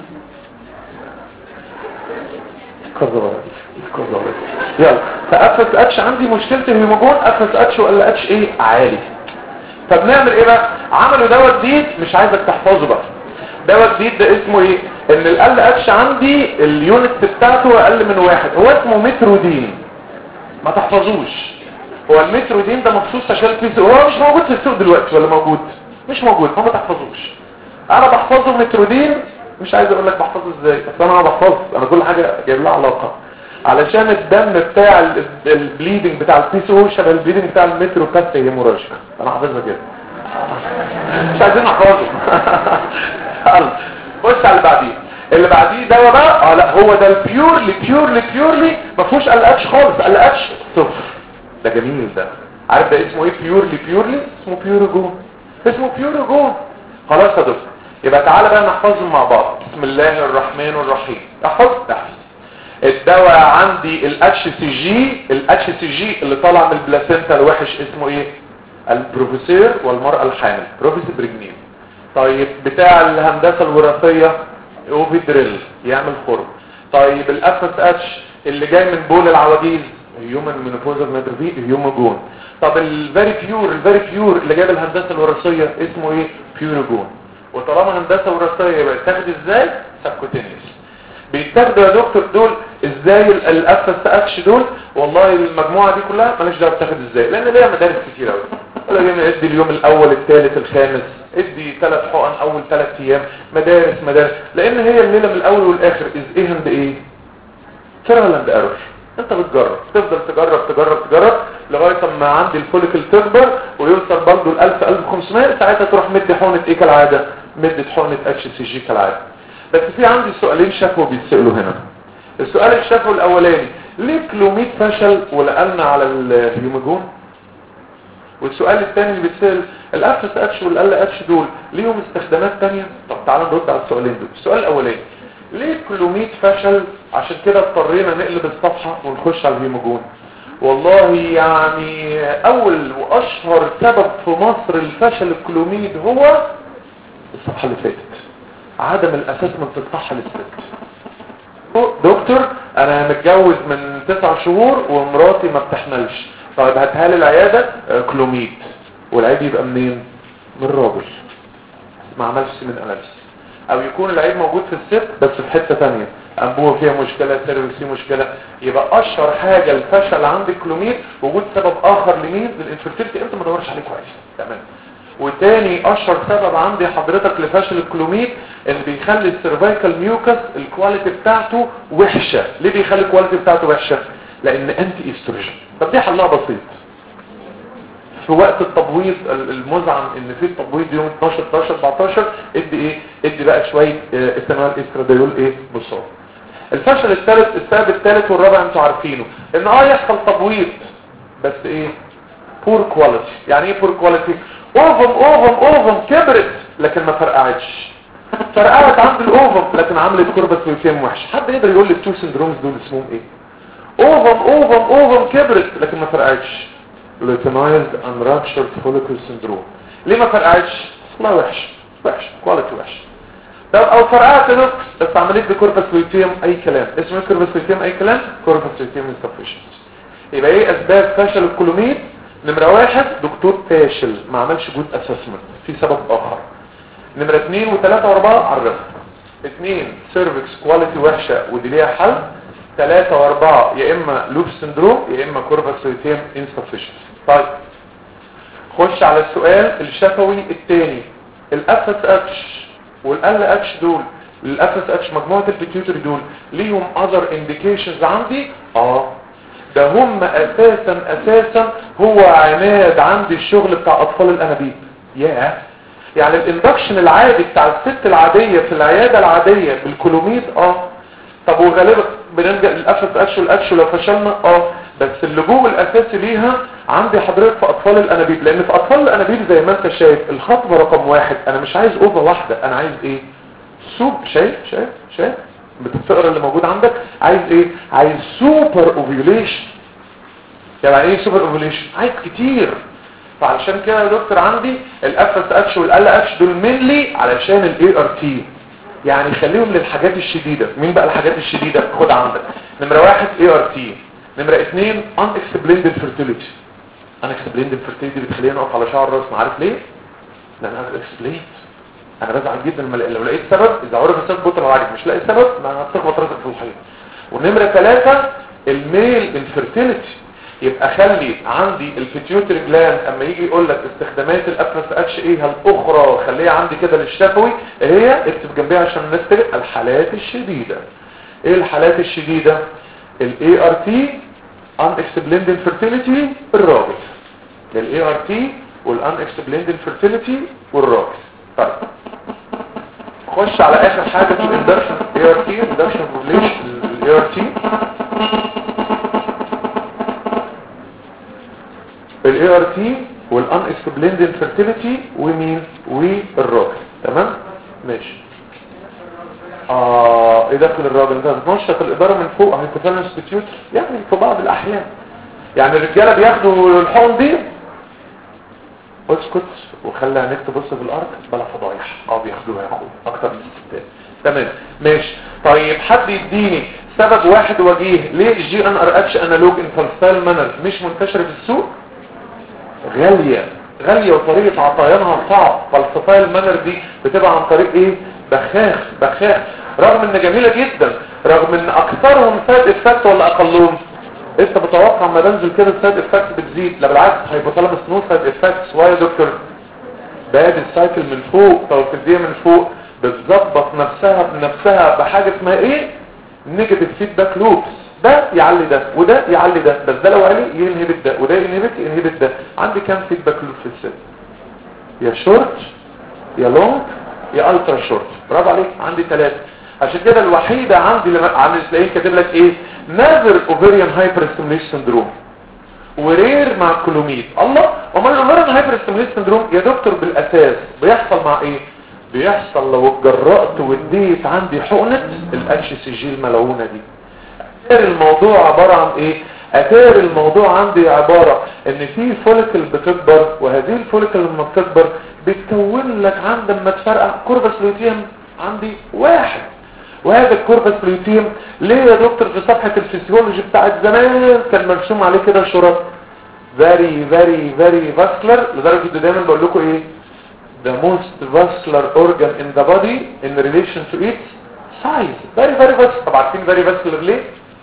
كذا كذا يلا فافس اتش عندي مشكله الهيموجون افس اتش ولا اتش ايه عالي طب نعمل ايه بقى عملوا دواء جديد مش عايزك تحفظه بقى دواء جديد ده اسمه ايه ان ال اتش عندي اليونت بتاعته اقل من واحد هو اسمه مترودين ما تحفظوش هو المترودين ده مخصوص عشان الفيس هو مش موجود في السوق دلوقتي ولا موجود مش موجود فما تحفظوش انا بحفظه مترودين مش عايز اقول لك بحفظه ازاي بس انا ما بحفظه انا كل حاجه جايب لها علاقه علشان الدم بتاع ال- البليدنج بتاع البيس او شبه البليدنج بتاع المترو كاستي هيموراجيك انا حافظها كده مش عايزين نحفظه يلا. بص على اللي بعديه اللي بعديه دواء بقى اه لا هو ده البيورلي بيورلي بيورلي ما فيهوش ال اتش خالص ال اتش صفر ده جميل ده عارف ده اسمه ايه بيورلي بيورلي اسمه بيوروجون اسمه بيوروجون خلاص يا دكتور يبقى تعالى بقى نحفظهم مع بعض بسم الله الرحمن الرحيم احفظ احفظ الدواء عندي الاتش سي جي الاتش سي جي اللي طالع من البلاسينتا الوحش اسمه ايه البروفيسور والمرأة الحامل بروفيسور بريجنين طيب بتاع الهندسة الوراثية اوفيدريل يعمل خرم طيب الاف اس اتش اللي جاي من بول العواجيز هيومن مينوبوزال ماترفي هيوموجون طب الفيري بيور الفيري بيور اللي جايب الهندسة الوراثية اسمه ايه بيوروجون وطالما هندسة وراثية يبقى يتاخد ازاي سبكوتينيوس بيتاخدوا يا دكتور دول ازاي الاف اس اتش دول والله المجموعه دي كلها ماليش دعوه بتاخد ازاي لان ليها مدارس كتير قوي ولا جينا ادي اليوم الاول الثالث الخامس ادي ثلاث حقن اول ثلاث ايام مدارس مدارس لان هي الليله من الاول والاخر از ايه اند ايه ترى اند ايرور انت بتجرب تفضل تجرب تجرب تجرب لغايه اما عندي الفوليكل تكبر ويوصل برضه ل 1000 1500 ساعتها تروح مدي حقنه ايه كالعاده مدي حقنه اتش سي جي كالعاده بس في عندي سؤالين شكوى بيتسألوا هنا السؤال الشكوى الاولاني ليه كلوميد فشل ولقلنا على الهيومجون والسؤال الثاني اللي بيتسأل الاف اس اتش والال اتش دول ليهم استخدامات تانية طب تعالى نرد على السؤالين دول السؤال الاولاني ليه كلوميد فشل عشان كده اضطرينا نقلب الصفحة ونخش على الهيومجون والله يعني اول واشهر سبب في مصر الفشل الكلوميد هو الصفحة اللي فاتت عدم الاسسمنت الصح للست دكتور انا متجوز من تسع شهور ومراتي ما بتحملش طيب هاتها لي العياده آه، كلوميد والعيب يبقى منين من الراجل ما عملش من اناليسيس او يكون العيب موجود في الست بس في حته ثانيه انبوه فيها مشكله سيرفس فيه مشكله يبقى اشهر حاجه الفشل عند الكلوميد وجود سبب اخر لمين للانفيرتيلتي انت ما دورش عليه كويس تمام وتاني اشهر سبب عندي حضرتك لفشل الكلوميد ان بيخلي السيرفايكال ميوكس الكواليتي بتاعته وحشة ليه بيخلي الكواليتي بتاعته وحشة لان انتي استروجين طب دي حلها بسيط في وقت التبويض ال- المزعم ان في التبويض يوم 12 13 14 ادي ايه ادي بقى شويه اثانول استراديول ايه بصار الفشل الثالث السبب الثالث والرابع انتوا عارفينه ان اه يحصل تبويض بس ايه بور كواليتي يعني ايه بور كواليتي اوفم اوفم اوفم كبرت لكن ما فرقعتش فرقعت عند الاوفم لكن عملت كربة ويتم وحش حد يقدر يقول لي التو سندرومز دول اسمهم ايه اوفم اوفم اوفم كبرت لكن ما فرقعتش لوتينايزد ان رابشرد فوليكل سندروم ليه ما فرقعتش اصلها وحش وحش كواليتي وحش طب او فرقعت نص بس عمليه بكوربس لوتيوم اي كلام اسمه كوربس لوتيوم اي كلام كوربس لوتيوم insufficiency يبقى ايه اسباب فشل الكولوميد نمرة واحد دكتور فاشل ما عملش جود اسسمنت في سبب اخر نمرة اثنين وثلاثة واربعة عرفها اثنين سيرفكس كواليتي وحشة ودي ليها حل ثلاثة واربعة يا اما لوب سندروم يا اما كوربس لوتيوم insufficiency طيب خش على السؤال الشفوي الثاني الاف اس اتش والال اتش دول الاف اس اتش مجموعه البيتيوتري دول ليهم اذر انديكيشنز عندي اه ده هم اساسا اساسا هو عناد عندي الشغل بتاع اطفال الانابيب ياه يعني الاندكشن العادي بتاع الست العاديه في العياده العاديه بالكولوميد اه طب وغالبا بنلجا للاف اس اتش والاتش لو فشلنا اه بس اللجوء الاساسي ليها عندي حضرتك في اطفال الانابيب لان في اطفال الانابيب زي ما انت شايف الخطوه رقم واحد انا مش عايز اوفه واحده انا عايز ايه سوب شايف شايف شايف بتقرا اللي موجود عندك عايز ايه عايز سوبر اوفيوليشن يعني ايه سوبر اوفيوليشن عايز كتير فعلشان كده يا دكتور عندي الاف اس اتش والال اتش دول مينلي علشان الاي ار تي يعني خليهم للحاجات الشديدة مين بقى الحاجات الشديدة خد عندك نمرة واحد اي ار تي نمرة اثنين ان اكسبليندد فيرتيليتي ان اكسبليندد فيرتيليتي بتخليني اقف على شعر راسنا عارف ليه؟ لان انا اكسبليند انا بزعل جدا لما لو لقيت سبب اذا عرف السبب بطل العادي مش لاقي سبب ما هتخبط راسك في الحيط ونمرة ثلاثة الميل انفيرتيليتي يبقى خلي عندي الفيتيوتري جلاند اما يجي يقول لك استخدامات الاف اس اتش ايه الاخرى خليها عندي كده للشفوي هي اكتب جنبيها عشان الناس تجد الحالات الشديدة ايه الحالات الشديدة الاي ار تي ان اكسبليند انفيرتيليتي الراجل الاي ار تي والان اكسبليند انفيرتيليتي والراجل طيب خش على اخر حاجة في الاندكشن اي ار تي اندكشن بوبليشن الاي ار تي الاي ار تي والان اكسبليند انفيرتيليتي ومين والراجل تمام ماشي اه ايه دخل الراجل انت بتنشط الاداره من فوق هيكوفال انستيتيوت يعني في بعض الاحيان يعني الرجاله بياخدوا الحقن دي اسكت وخلي عينيك تبص في الارض بلا فضايح اه بياخدوها يا اخويا اكتر من الستات تمام ماشي طيب حد يديني سبب واحد وجيه ليه الجي ان ار اتش انالوج انفالسال مانر مش منتشره في السوق غالية غالية وطريقة عطيانها صعب فالصفايا المانر دي بتبقى عن طريق ايه بخاخ بخاخ رغم ان جميلة جدا رغم ان اكثرهم سايد افكت ولا اقلهم انت بتوقع ما بنزل كده السايد افكت بتزيد لا بالعكس هيبوثالامس نو سايد افكتس واي يا دكتور باد السايكل من فوق توكيدية من فوق بتظبط نفسها بنفسها بحاجة اسمها ايه نيجاتيف فيدباك لوبس ده يعلي ده وده يعلي ده بس ده لو علي ينهبت ده وده ينهبت ينهبت ده عندي كام فيدباك لوب في الست يا شورت يا لونج يا الترا شورت برافو عليك عندي ثلاثة عشان كده الوحيدة عندي لما عامل تلاقيه كاتب لك ايه نذر اوفيريان هايبر ستيميليشن سندروم ورير مع الكلوميد الله امال الاوفيريان هايبر ستيميليشن سندروم يا دكتور بالاساس بيحصل مع ايه بيحصل لو اتجرأت واديت عندي حقنة الاتش سي جي الملعونة دي اتار الموضوع عبارة عن ايه اتار الموضوع عندي عبارة ان في فوليكل بتكبر وهذه الفوليكل لما بتكبر بتكون لك عند ما تفرقع كوربس لوتيوم عندي واحد وهذا الكوربس لوتيوم ليه يا دكتور في صفحة الفسيولوجي بتاعت زمان كان مرسوم عليه كده شرط very very very vascular لدرجة ان دايما بقول لكم ايه the most vascular organ in the body in relation to its size very very vascular طب عارفين very vascular ليه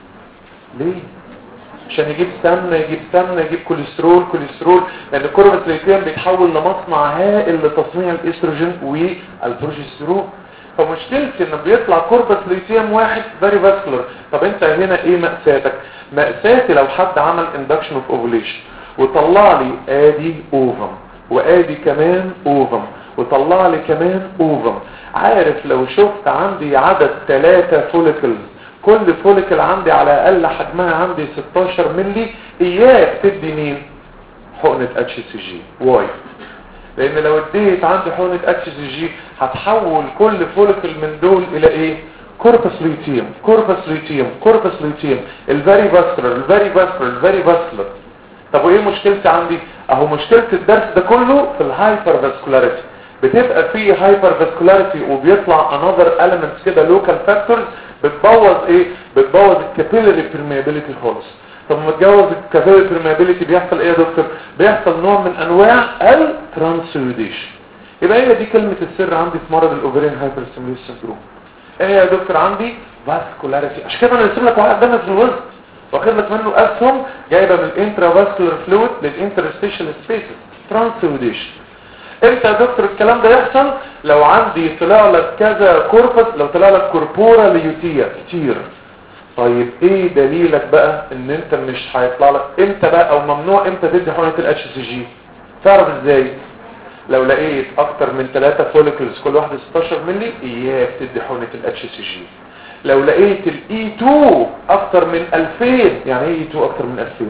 ليه عشان يجيب سمنة يجيب سمنة يجيب كوليسترول كوليسترول لان الكوربس ليتيم بيتحول لمصنع هائل لتصنيع الاستروجين والبروجسترون فمشكلتي ان بيطلع كوربس ليتيم واحد فيري فاسكولار طب انت هنا ايه مأساتك مأساتي لو حد عمل اندكشن اوف اوفوليشن وطلع لي ادي اوفم وادي كمان اوفم وطلع لي كمان اوفم عارف لو شفت عندي عدد ثلاثة فوليكلز كل فوليكل عندي على اقل حجمها عندي 16 ملي اياك تدي مين حقنة اتش سي جي واي لان لو اديت عندي حقنة اتش سي جي هتحول كل فوليكل من دول الى ايه كوربس ليتيوم كوربس ليتيوم كوربس ليتيوم الفيري فاسكولار الفيري فاسكولار الفيري فاسكولار طب وايه مشكلتي عندي اهو مشكلة الدرس ده كله في الهايبر فاسكولاريتي بتبقى فيه هايبر فاسكولاريتي وبيطلع انذر elements كده لوكال فاكتورز بتبوظ ايه بتبوظ الكابيلاري permeability خالص طب ما تجوز الكابيلاري permeability بيحصل ايه يا دكتور بيحصل نوع من انواع الترانسيوديشن يبقى هي دي كلمة السر عندي في مرض الاوفرين هايبر ستيموليشن سندروم ايه يا دكتور عندي فاسكولاريتي عشان كده انا رسم لك واحد دمج في الوزن واخد لك منه اسهم جايبه من الانترا فاسكولار فلويد للانترستيشال سبيسز ترانسيوديشن امتى يا دكتور الكلام ده يحصل لو عندي طلع لك كذا كوربس لو طلع لك كوربورا ليوتيا كتير طيب ايه دليلك بقى ان انت مش هيطلع لك امتى بقى او ممنوع امتى تدي حقنه الاتش سي جي تعرف ازاي لو لقيت اكتر من 3 فوليكلز كل واحده 16 مللي اياك تدي حقنه الاتش سي جي لو لقيت الاي 2 اكتر من 2000 يعني ايه اي 2 اكتر من 2000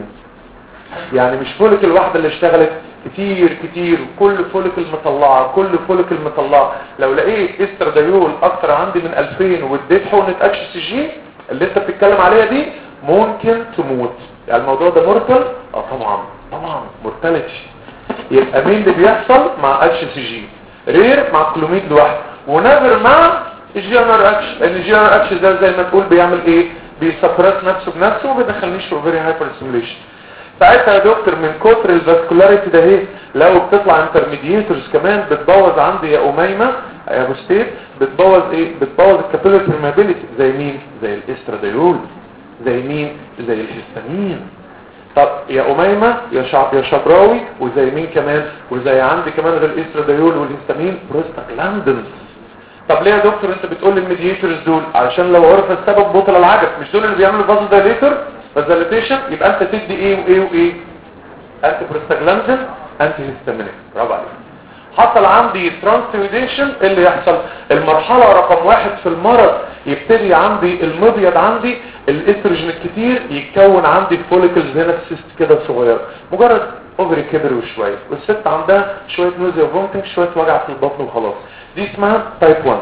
يعني مش فوليكل واحده اللي اشتغلت كتير كتير كل فوليكل مطلعه كل فوليكل مطلعه لو لقيت استردايول اكتر عندي من 2000 واديت حقنه اتش سي جي اللي انت بتتكلم عليها دي ممكن تموت يعني الموضوع ده مورتال اه طبعا طبعا مورتاليتي يبقى مين اللي بيحصل مع اتش سي جي رير مع كلوميد لوحده ونافر مع الجي ان ار اتش لان الجي ان ار اتش ده زي ما تقول بيعمل ايه بيسبرس نفسه بنفسه وما بيدخلنيش في اوفري هايبر ستيميوليشن ساعتها يا دكتور من كتر الفاسكولاريتي ده ايه لو بتطلع انترميديتورز كمان بتبوظ عندي يا اميمه يا ابو ستيف بتبوظ ايه بتبوظ الكابيلاري بيرمابيليتي زي مين زي الاستراديول زي مين زي الهستامين طب يا اميمه يا شعب يا شبراوي وزي مين كمان وزي عندي كمان غير الاستراديول والهستامين بروستاجلاندنز طب ليه يا دكتور انت بتقول لي الميديتورز دول علشان لو عرف السبب بطل العجب مش دول اللي بيعملوا فازو دايليتور فازاليتيشن يبقى انت تدي ايه وايه وايه انتي بروستاجلاندين انتي هيستامينيك برافو عليك حصل عندي ترانسيوديشن اللي يحصل المرحلة رقم واحد في المرض يبتدي عندي المبيض عندي الاستروجين الكتير يتكون عندي فوليكلز هنا في سيست كده صغير مجرد اوفري كبر وشوية والست عندها شوية نوزيا وفومتنج شوية وجع في البطن وخلاص دي اسمها تايب 1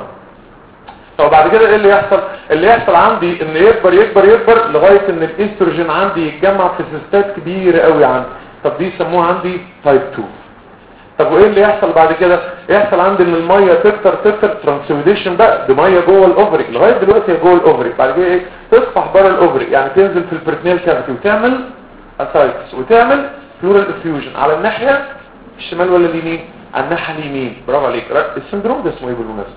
طب بعد كده ايه اللي يحصل اللي يحصل عندي ان يكبر يكبر يكبر لغاية ان الاستروجين عندي يتجمع في سيستات كبيرة قوي عندي طب دي يسموها عندي تايب 2 طب وايه اللي يحصل بعد كده يحصل عندي ان الميه تكتر تكتر ترانسيوديشن بقى دي ميه جوه الاوفري لغايه دلوقتي هي جوه الاوفري بعد كده ايه تصفح بره الاوفري يعني تنزل في البريتنيال كافيتي وتعمل اسايتس وتعمل بلورال افيوجن على الناحيه الشمال ولا اليمين على الناحيه اليمين برافو عليك السندروم ده اسمه ايه بالمناسبه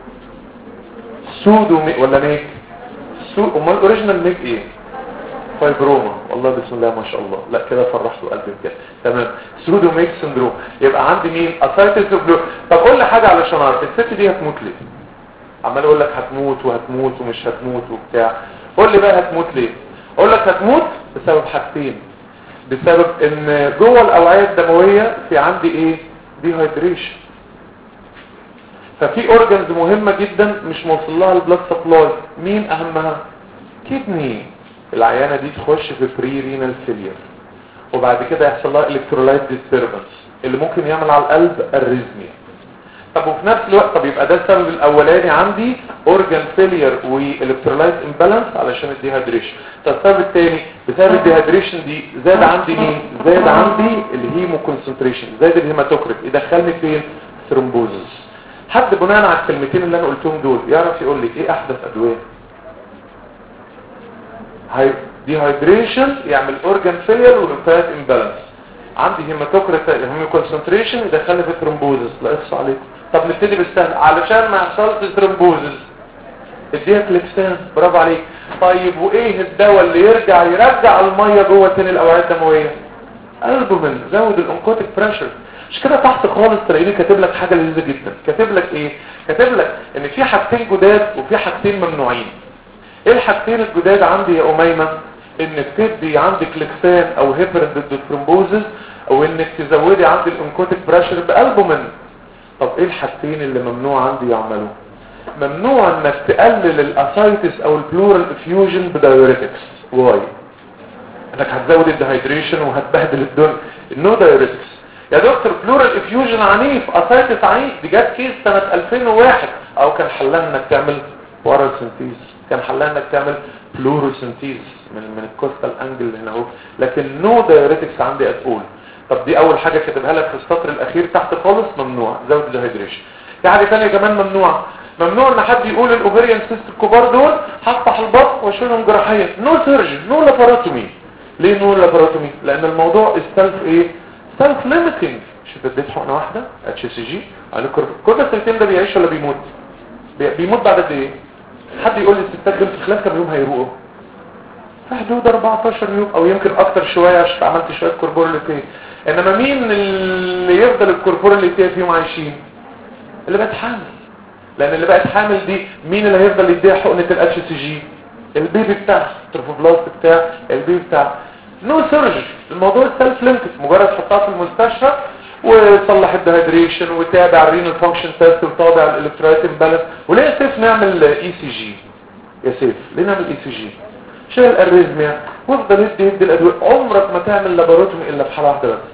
سودو مي ولا ميك سو امال الاوريجينال ميك ايه فايبروما والله بسم الله ما شاء الله لا كده فرحت قلبي كده تمام سودو ميك سندروم يبقى عندي مين اسايتس بلو طب قول لي حاجه علشان اعرف الست دي هتموت ليه عمال اقول لك هتموت وهتموت ومش هتموت وبتاع قول لي بقى هتموت ليه اقول لك هتموت بسبب حاجتين بسبب ان جوه الاوعيه الدمويه في عندي ايه دي هايدريشن ففي اورجنز مهمه جدا مش موصل لها البلاد سبلاي مين اهمها كدني العيانة دي تخش في بري رينال فيلير وبعد كده يحصل لها الكترولايت ديستربنس اللي ممكن يعمل على القلب الريزميا طب وفي نفس الوقت طب يبقى ده السبب الاولاني عندي اورجان فيلير والكترولايت امبالانس علشان الديهايدريشن طب السبب الثاني بسبب الديهايدريشن دي زاد عندي مين زاد عندي الهيمو كونسنتريشن زاد الهيماتوكريت يدخلني فين ثرومبوزس حد بناء على الكلمتين اللي انا قلتهم دول يعرف يقول لي ايه احدث ادويه ديهايدريشن يعمل اورجان فيلير وليمفات امبالانس عندي هيماتوكريت هيمو كونسنتريشن يدخلني في ثرومبوزس لا اقص عليكم طب نبتدي بالسهل علشان ما يحصلش ثرومبوزس اديها كليبسان برافو عليك طيب وايه الدواء اللي يرجع يرجع الميه جوه تاني الاوعيه الدمويه البومين زود الانكوتيك بريشر مش كده تحت خالص تلاقيني كاتب لك حاجه لذيذه جدا كاتب لك ايه كاتب لك ان في حاجتين جداد وفي حاجتين ممنوعين ايه الحاجتين الجداد عندي يا اميمه انك تدي عندك لكسان او هيبرين ضد الثرومبوزس او انك تزودي عندي الانكوتيك بريشر بالبومين طب ايه الحاجتين اللي ممنوع عندي يعملوا ممنوع انك تقلل الاسايتس او البلورال افيوجن بدايوريتكس واي انك هتزود الدهيدريشن وهتبهدل الدنيا النو دايوريتكس يا دكتور بلورال افيوجن عنيف اسايتس عنيف دي جت كيس سنه 2001 او كان حلها انك تعمل باراسنتيز كان حلها انك تعمل فلوروسنتيز من من الكوستال انجل هنا اهو لكن نو دايوريتكس عندي اتقول طب دي اول حاجة كاتبها لك في السطر الاخير تحت خالص ممنوع زود الدهيدريشن في حاجة تانية كمان ممنوع ممنوع ان حد يقول الاوفريان سيست الكبار دول هفتح البطن واشيلهم جراحيا نو سيرجن نو لاباراتومي ليه نو لاباراتومي لان الموضوع السلف ايه سلف ليميتنج مش اديت حقنه واحده اتش سي جي على كل السنتين ده بيعيش ولا بيموت بي- بيموت بعد قد ايه حد يقول لي الستات دول في خلال كام يوم هيروقوا في حدود 14 يوم او يمكن اكتر شويه عشان عملت شويه كوربوراليتي انما مين اللي يفضل الكوربوراليتي فيهم عايشين اللي بقت حامل لان اللي بقت حامل دي مين اللي هيفضل يديها حقنه الاتش سي جي البيبي بتاعها التروفوبلاست بتاع البيبي بتاع نو سيرجري الموضوع سيلف ليمتد مجرد تحطها في المستشفى وتصلح الدهيدريشن وتابع الرينال فانكشن تيست وتابع الالكترولايت امبالانس وليه سيف نعمل اي سي جي يا سيف ليه نعمل اي سي جي شيل الاريزميا وافضل يدي يدي الادويه عمرك ما تعمل لاباروتومي الا في حاله واحده بس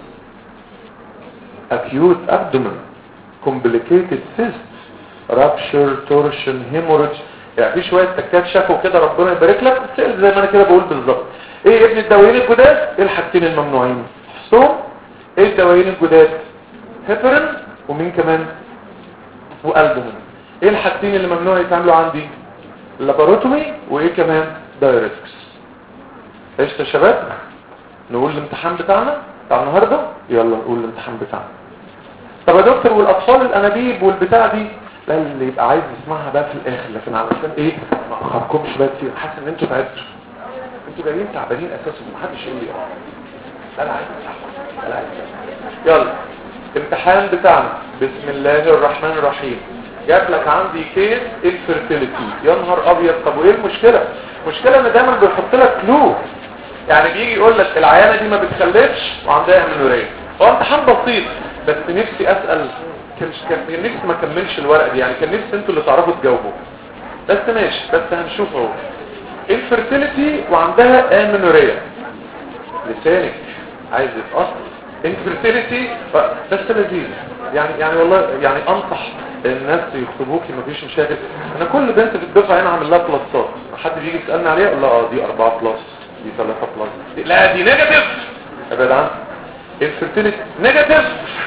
acute abdomen complicated cyst rupture torsion hemorrhage يعني في شويه تكات شافوا كده ربنا يبارك لك بتسال زي ما انا كده بقول بالظبط ايه ابن الدوايين الجداد ايه الحاجتين الممنوعين حصوم ايه الدوايين الجداد هيبرين ومين كمان والبومين ايه الحاجتين اللي ممنوع يتعملوا عندي لاباروتومي وايه كمان دايركس ايش يا شباب نقول الامتحان بتاعنا بتاع النهارده يلا نقول الامتحان بتاعنا طب يا دكتور والاطفال الانابيب والبتاع دي لا اللي يبقى عايز يسمعها بقى في الاخر لكن علشان ايه ما اخرجكمش بقى كتير حاسس ان انتوا تعبتوا انتوا جايين تعبانين اساسا محدش يقول لي اه لا لا عايز لا لا عايز يلا امتحان بتاعنا بسم الله الرحمن الرحيم جات لك عندي كيس انفيرتيليتي يا نهار ابيض طب وايه المشكله المشكله ان دايما بيحط لك كلو يعني بيجي يقول لك العيانه دي ما بتخلفش وعندها امنوريه هو امتحان بسيط بس نفسي اسال كان كان نفسي ما اكملش الورقه دي يعني كان نفسي انتوا اللي تعرفوا تجاوبوا بس ماشي بس هنشوف اهو انفيرتيليتي وعندها امنوريه لسانك عايز يتقص انفيرتيليتي بس لذيذ يعني يعني والله يعني انصح الناس يخطبوكي مفيش مشاكل انا كل بنت في الدفعه هنا عامل لها بلسات حد بيجي يسالني عليها اقول لها اه دي 4 بلس دي 3 بلس دي لا دي نيجاتيف ابعد عنها انفيرتيليتي نيجاتيف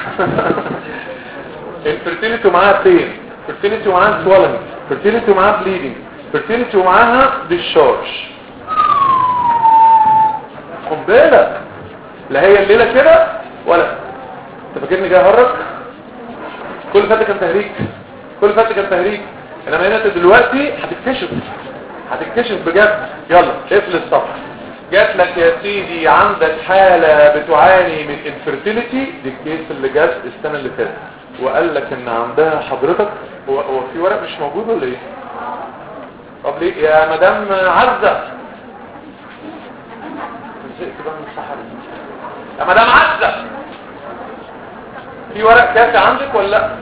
انفيرتيليتي ومعاها بين انفيرتيليتي ومعاها سوالنج انفيرتيليتي ومعاها بليدنج انفيرتيليتي ومعاها ديشارج خد بالك لا هي الليله كده ولا انت فاكرني جاي اهرج كل اللي فات كان تهريج كل اللي فات كان تهريج انما هنا انت دلوقتي هتكتشف هتكتشف بجد يلا اقفل الصفحه جات لك يا سيدي عندك حالة بتعاني من انفيرتيليتي دي الكيس اللي جات السنة اللي فاتت وقال لك ان عندها حضرتك هو, هو في ورق مش موجود ولا ايه طب ليه يا مدام عزة زهقت بقى من الصحراء يا مدام عزة في ورق كافي عندك ولا لا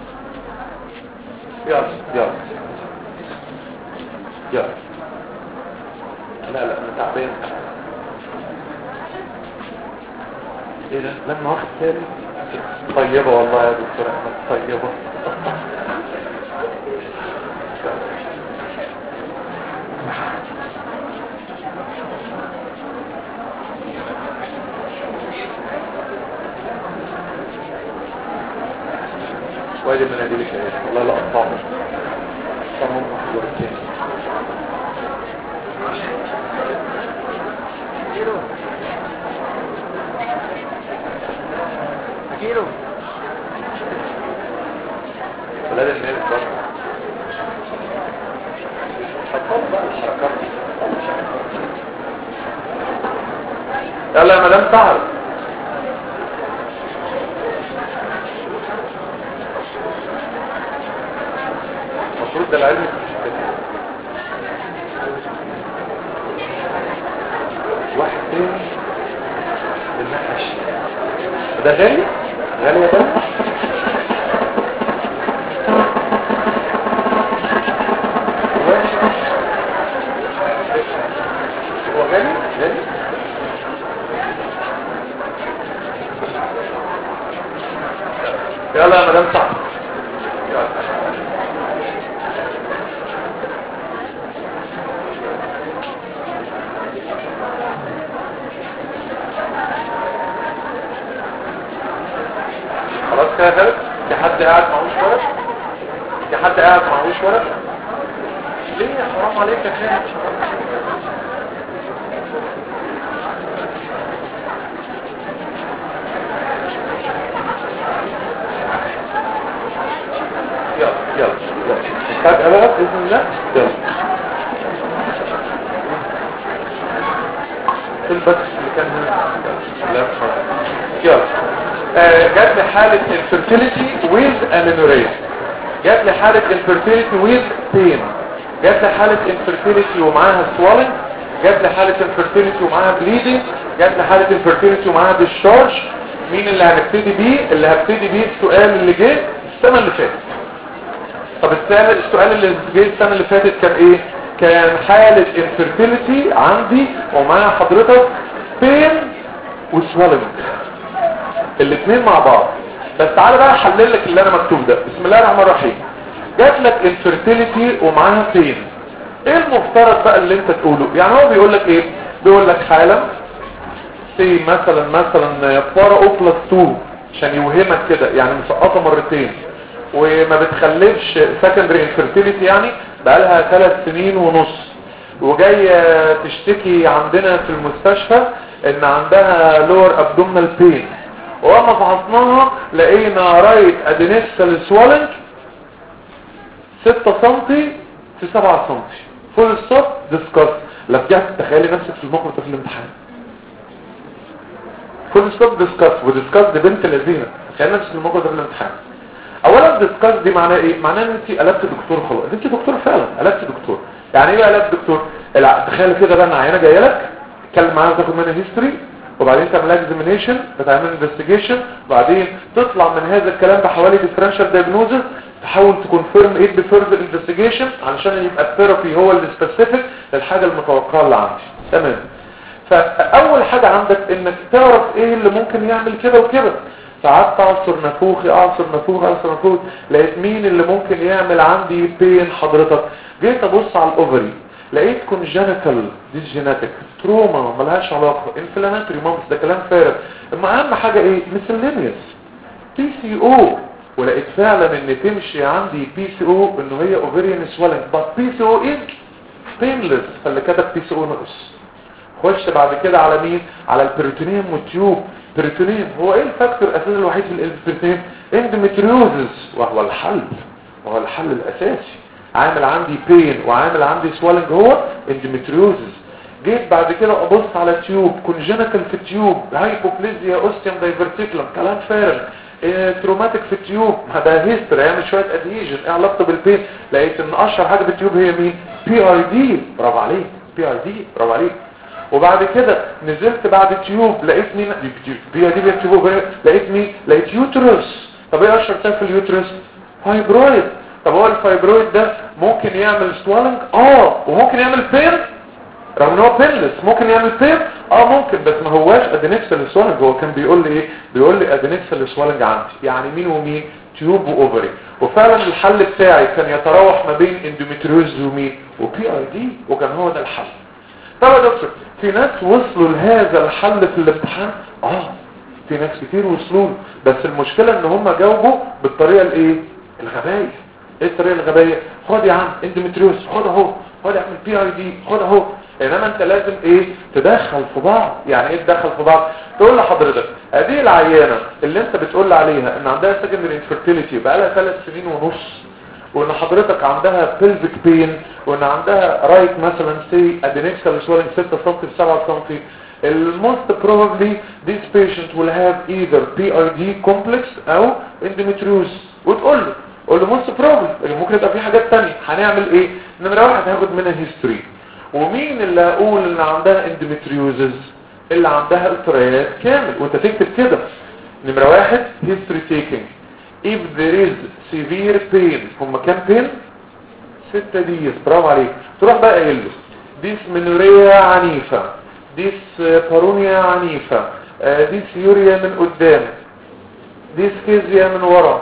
يلا يلا يلا لا لا انا تعبان ايه ده لما واخد تاني طيبة والله يا دكتور احمد طيبة وادي من اديلك ايه والله لا اقطعه صمم محضور التاني كيلو ولاد الناس برضه هتطلع بقى الحركات دي. يلا يا مدام سهر المفروض ده العلم مش كده. واحد تاني بالنحش ده غالي غالي يا بنت هو غالي غالي يلا يا مدام صح قاعد معهوش ورق في حد قاعد معهوش ورق ليه يا حرام عليك يا خالد يلا يلا يلا فجأة بقى بإذن الله يلا البس اللي كان هنا لا يلا آه، جات لي حالة infertility with amenorrhea جات لي حالة infertility with pain جات لي حالة infertility ومعاها swelling جات لي حالة infertility ومعاها bleeding جات لي حالة infertility ومعاها discharge مين اللي هنبتدي بيه اللي هبتدي بيه السؤال اللي جه السنة اللي فاتت طب السؤال السؤال اللي جه السنة اللي فاتت كان ايه كان حالة infertility عندي ومعاها حضرتك pain وسوالنج الاثنين مع بعض بس تعالى بقى احلل لك اللي انا مكتوب ده بسم الله الرحمن الرحيم جات لك infertility ومعاها pain ايه المفترض بقى اللي انت تقوله يعني هو بيقول لك ايه بيقول لك حالة سي مثلا مثلا بارا او بلس 2 عشان يوهمك كده يعني مسقطه مرتين وما بتخلفش secondary infertility يعني بقالها ثلاث سنين ونص وجاية تشتكي عندنا في المستشفى ان عندها lower abdominal pain وما فحصناها لقينا رايت ادينيسال سوالنج 6 سنتي في 7 سنتي فول ستوب ديسكاس لا بجد تخيلي نفسك في الموقف ده في الامتحان فول ستوب ديسكاس وديسكاس دي بنت لذينه تخيلي نفسك في الموقف ده في الامتحان اولا ديسكاس دي معناها ايه معناها ان انت قلبت دكتور خلاص انت دكتور فعلا قلبت دكتور يعني ايه بقى قلبت دكتور لا تخيل كده بقى ان عينه جايه لك تتكلم معاها وتاخد منها هيستوري وبعدين تعمل لها اكزامينيشن بتعمل انفستيجيشن وبعدين تطلع من هذا الكلام بحوالي ديفرنشال دايجنوزز تحاول تكونفيرم ايه بفيرذر انفستيجيشن علشان يبقى الثيرابي هو اللي سبيسيفيك للحاجه المتوقعه اللي عندي تمام فاول حاجه عندك انك تعرف ايه اللي ممكن يعمل كده وكده ساعات اعصر نافوخي اعصر نافوخي اعصر نافوخي لقيت مين اللي ممكن يعمل عندي بين حضرتك جيت ابص على الاوفري لقيت كونجنتال دي جيناتيك تروما ملهاش علاقه انفلاماتوري مامس ده كلام فارغ اما اهم حاجه ايه مسلينيوس بي سي او ولقيت فعلا ان تمشي عندي بي سي او انه هي اوفريان سوالنج بس بي سي او از بينلس فاللي كتب بي سي او نقص خش بعد كده على مين على البريتونيوم والتيوب بريتونيوم هو ايه الفاكتور الاساسي الوحيد في البريتونيوم اندوميتريوزس وهو الحل وهو الحل الاساسي عامل عندي بين وعامل عندي سوالنج هو اندوميتريوزس جيت بعد كده ابص على تيوب كونجنتال في التيوب هايبوبليزيا اوستيوم دايفرتيكلم كلام فارغ إيه تروماتيك في التيوب ده هيستري يعمل شويه ادهيجن ايه علاقته بالبين لقيت ان اشهر حاجه في التيوب هي مين بي اي دي برافو عليك بي اي دي برافو عليك وبعد كده نزلت بعد التيوب لقيت مين بي اي دي بيكتبوا لقيت مين لقيت يوترس طب ايه اشهر حاجه في اليوترس فايبرويد طب هو الفايبرويد ده ممكن يعمل سوالنج اه وممكن يعمل بين رغم ان هو بينلس ممكن يعمل بين اه ممكن بس ما هواش ادينكسال سوالنج هو كان بيقول لي ايه بيقول لي ادينكسال سوالنج عندي يعني مين ومين تيوب واوفري وفعلا الحل بتاعي كان يتراوح ما بين اندوميتريوز ومين وبي اي دي وكان هو ده الحل طب يا دكتور في ناس وصلوا لهذا الحل في الامتحان اه في ناس كتير وصلوا له. بس المشكلة ان هم جاوبوا بالطريقة الايه الغبية ايه الطريقة الغبية خد يا عم اندوميتريوز خد اهو خد اعمل بي اي دي خد اهو انما انت لازم ايه تدخل في بعض يعني ايه تدخل في بعض تقول لحضرتك ادي العيانة اللي انت بتقول عليها ان عندها سكندري انفيرتيليتي بقالها ثلاث سنين ونص وان حضرتك عندها pelvic pain وان عندها رايت مثلا سي ادينكسال swelling 6 سم 7 سم most probably this patient will have either PID complex او endometriosis وتقول له قول له most probably ممكن يبقى في حاجات تانية هنعمل ايه نمرة واحد هاخد منها history ومين اللي هقول ان عندها endometriosis اللي عندها التريات كامل وانت تكتب كده نمرة واحد history taking if there is severe pain هم كام pain ستة ديز برافو عليك تروح بقى قايل له ديسمنوريا عنيفة ديس بارونيا عنيفة ديس يوريا من قدام ديس كيزيا من ورا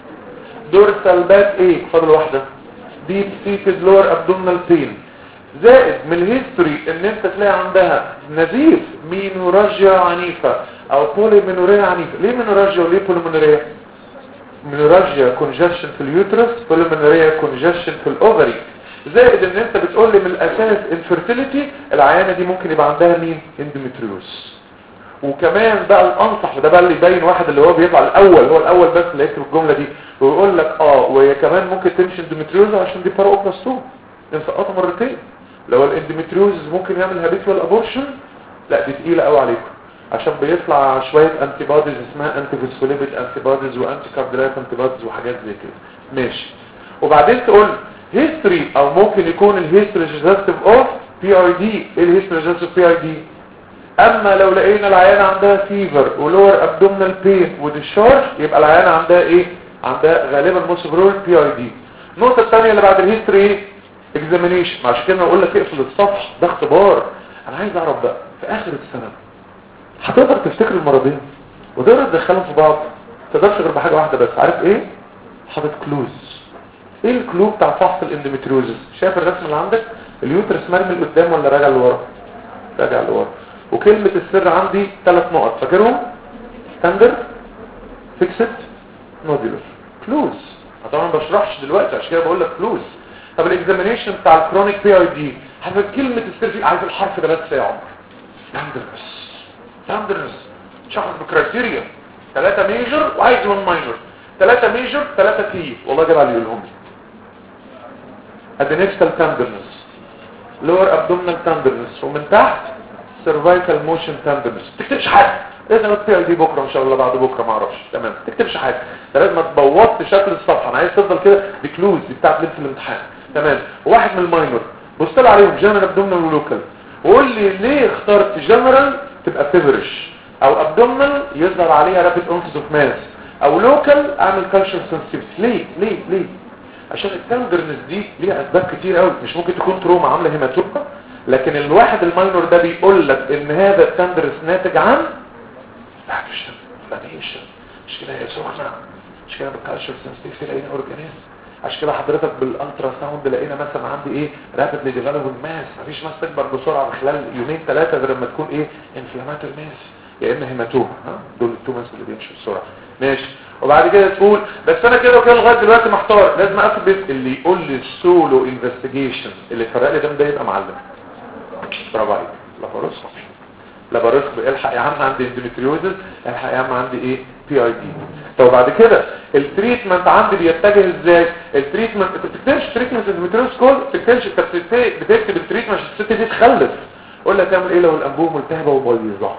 دورسال باك ايه فاضل واحدة ديب سيتد لور ابدومنال بين زائد من الهيستوري ان انت تلاقي عندها نزيف مينوراجيا عنيفة او بوليمينوريا عنيفة ليه مينوراجيا وليه بوليمينوريا منوراجيا كونجشن في اليوترس بوليمنوريا كونجشن في الاوفري زائد ان انت بتقول لي من الاساس انفيرتيليتي العيانه دي ممكن يبقى عندها مين اندوميتريوز وكمان بقى الانصح وده بقى اللي يبين واحد اللي هو بيطلع الاول هو الاول بس اللي يكتب الجمله دي ويقول لك اه وهي كمان ممكن تمشي اندوميتريوز عشان دي باراوبلاستوم انسقطها مرتين لو الاندوميتريوز ممكن يعمل هابيتوال ابورشن لا دي تقيله قوي عليكم عشان بيطلع شويه انتي بوديز اسمها انتي فوسفوليبيد انتي بوديز وانتي كاردياك انتي بوديز وحاجات زي كده ماشي وبعدين تقول هيستوري او ممكن يكون الهيستوري سجستيف اوف بي اي دي ايه الهيستوري سجستيف بي اي دي اما لو لقينا العيانه عندها فيفر ولور ابدومينال بين وديشارج يبقى العيانه عندها ايه عندها غالبا موسبرول بي اي دي النقطه الثانيه اللي بعد الهيستوري ايه اكزامينيشن عشان كده اقول لك اقفل الصفحه ده اختبار انا عايز اعرف بقى في اخر السنه هتقدر تفتكر المرضين وتقدر تدخلهم في بعض تقدرش غير بحاجه واحده بس عارف ايه حاطط كلوز ايه الكلو بتاع فحص الاندوميتريوزس شايف الرسم اللي عندك اليوترس مرمي لقدام ولا راجع لورا راجع لورا وكلمة السر عندي ثلاث نقط فاكرهم ستاندر فيكسد نودولر كلوز طبعا ما بشرحش دلوقتي عشان كده بقول لك كلوز طب الاكزامينيشن بتاع الكرونيك بي اي دي حسب كلمة السر فيه عايز الحرف ده بس يا عمر ستاندرز ستاندرز شخص بكرايتيريا ثلاثة ميجر وعايز 1 ماينر ثلاثة ميجر ثلاثة كي والله جاب علي يقولهم لي adnexal tenderness lower abdominal tenderness ومن تحت cervical motion tenderness تكتبش حاجة اذا البي دي بكره ان شاء الله بعد بكره ما اعرفش تمام تكتبش حاجه ده لازم تبوظت شكل الصفحه انا عايز تفضل كده بكلوز دي بتاعت ليله الامتحان تمام واحد من الماينور بص لي عليهم جنرال ابدومينال ولوكال وقول لي ليه اخترت جنرال تبقى فيفرش او ابدومينال يظهر عليها رابيد اونست اوف ماس او لوكال اعمل كالشر سنسيتيف ليه ليه ليه عشان التندرنس دي ليها اسباب كتير قوي مش ممكن تكون تروما عامله هيماتوما لكن الواحد الماينور ده بيقول لك ان هذا التندرس ناتج عن فاكشن فانيشن مش كده هي سخنه مش كده بالكالشر سنسيتيف لقينا اورجانيزم عشان كده حضرتك بالالترا ساوند لقينا مثلا عندي ايه رابيدلي ديفلوبينج ماس مفيش ماس تكبر بسرعه في خلال يومين ثلاثه غير لما تكون ايه انفلاماتوري ماس يا اما هيماتوما ها دول التو ماس اللي بيمشوا بسرعه ماشي وبعد كده تقول بس انا كده وكده لغايه دلوقتي محتار لازم اثبت اللي يقول لي السولو انفستيجيشن اللي فرق لي ده ده يبقى معلم برافو عليك لاباروسكوبي لاباروسكوبي الحق يا عم عندي اندوميتريوزس الحق يا عم عندي ايه بي اي دي طب وبعد كده التريتمنت عندي بيتجه ازاي التريتمنت انت بتكتبش تريتمنت اندوميتريوز كول بتكتبش انت بتكتب التريتمنت عشان الست دي تخلف قول لها تعمل ايه لو الانبوبه ملتهبه وبيضاء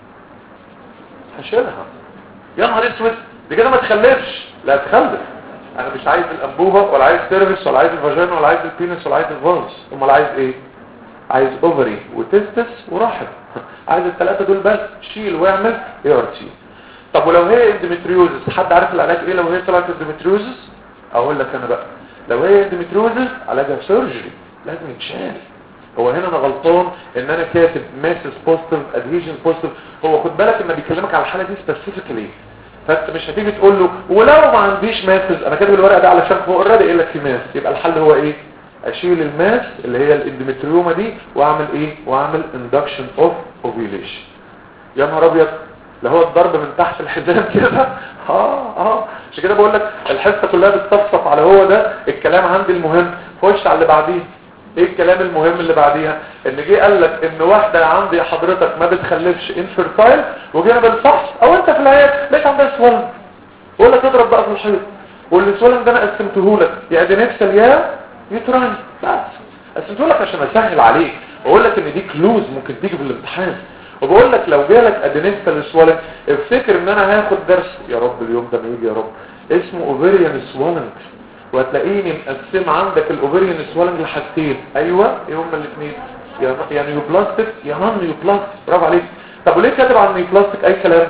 هشيلها يا نهار اسود دي كده ما تخلفش لا تخلف انا مش عايز الانبوبه ولا عايز سيرفيس ولا عايز الفاجينا ولا عايز البينس ولا عايز الفالس امال عايز ايه عايز اوفري وتستس ورحم عايز الثلاثه دول بس شيل واعمل اي ار تي طب ولو هي اندوميتريوزس حد عارف العلاج ايه لو هي طلعت اندوميتريوزس اقول لك انا بقى لو هي اندوميتريوزس علاجها سيرجري لازم يتشال هو هنا انا غلطان ان انا كاتب ماسس بوزيتيف ادهيجن بوزيتيف هو خد بالك ان بيكلمك على الحاله دي سبيسيفيكالي فانت مش هتيجي تقول له ولو ما عنديش ماسز انا كاتب الورقه ده علشان هو اوريدي قايل لك في ماس يبقى الحل هو ايه اشيل الماس اللي هي الاندوميتريوما دي واعمل ايه واعمل اندكشن اوف اوفيوليشن يا نهار ابيض اللي هو الضرب من تحت الحزام كده اه اه عشان كده بقول لك الحصه كلها بتصفصف على هو ده الكلام عندي المهم خش على اللي بعديه ايه الكلام المهم اللي بعديها ان جه قال لك ان واحده عندي حضرتك ما بتخلفش انفيرتايل وجينا بالفحص او انت في العياده لقيت عندها سوالن بقول لك اضرب بقى في الحيط والسوالن ده انا قسمته لك يا ادينكسل يا يوتراين بس قسمته لك عشان اسهل عليك واقول لك ان دي كلوز ممكن تيجي في الامتحان وبقول لك لو جالك ادينكسل سوالن افتكر ان انا هاخد درس يا رب اليوم ده ما يجي يا رب اسمه اوفيريان سوالن وهتلاقيني مقسم عندك الاوفيريان سوالنج لحاجتين ايوه ايه هما الاثنين يا يا نيوبلاستيك يا نون نيوبلاستيك برافو عليك طب وليه كاتب عن نيوبلاستيك اي كلام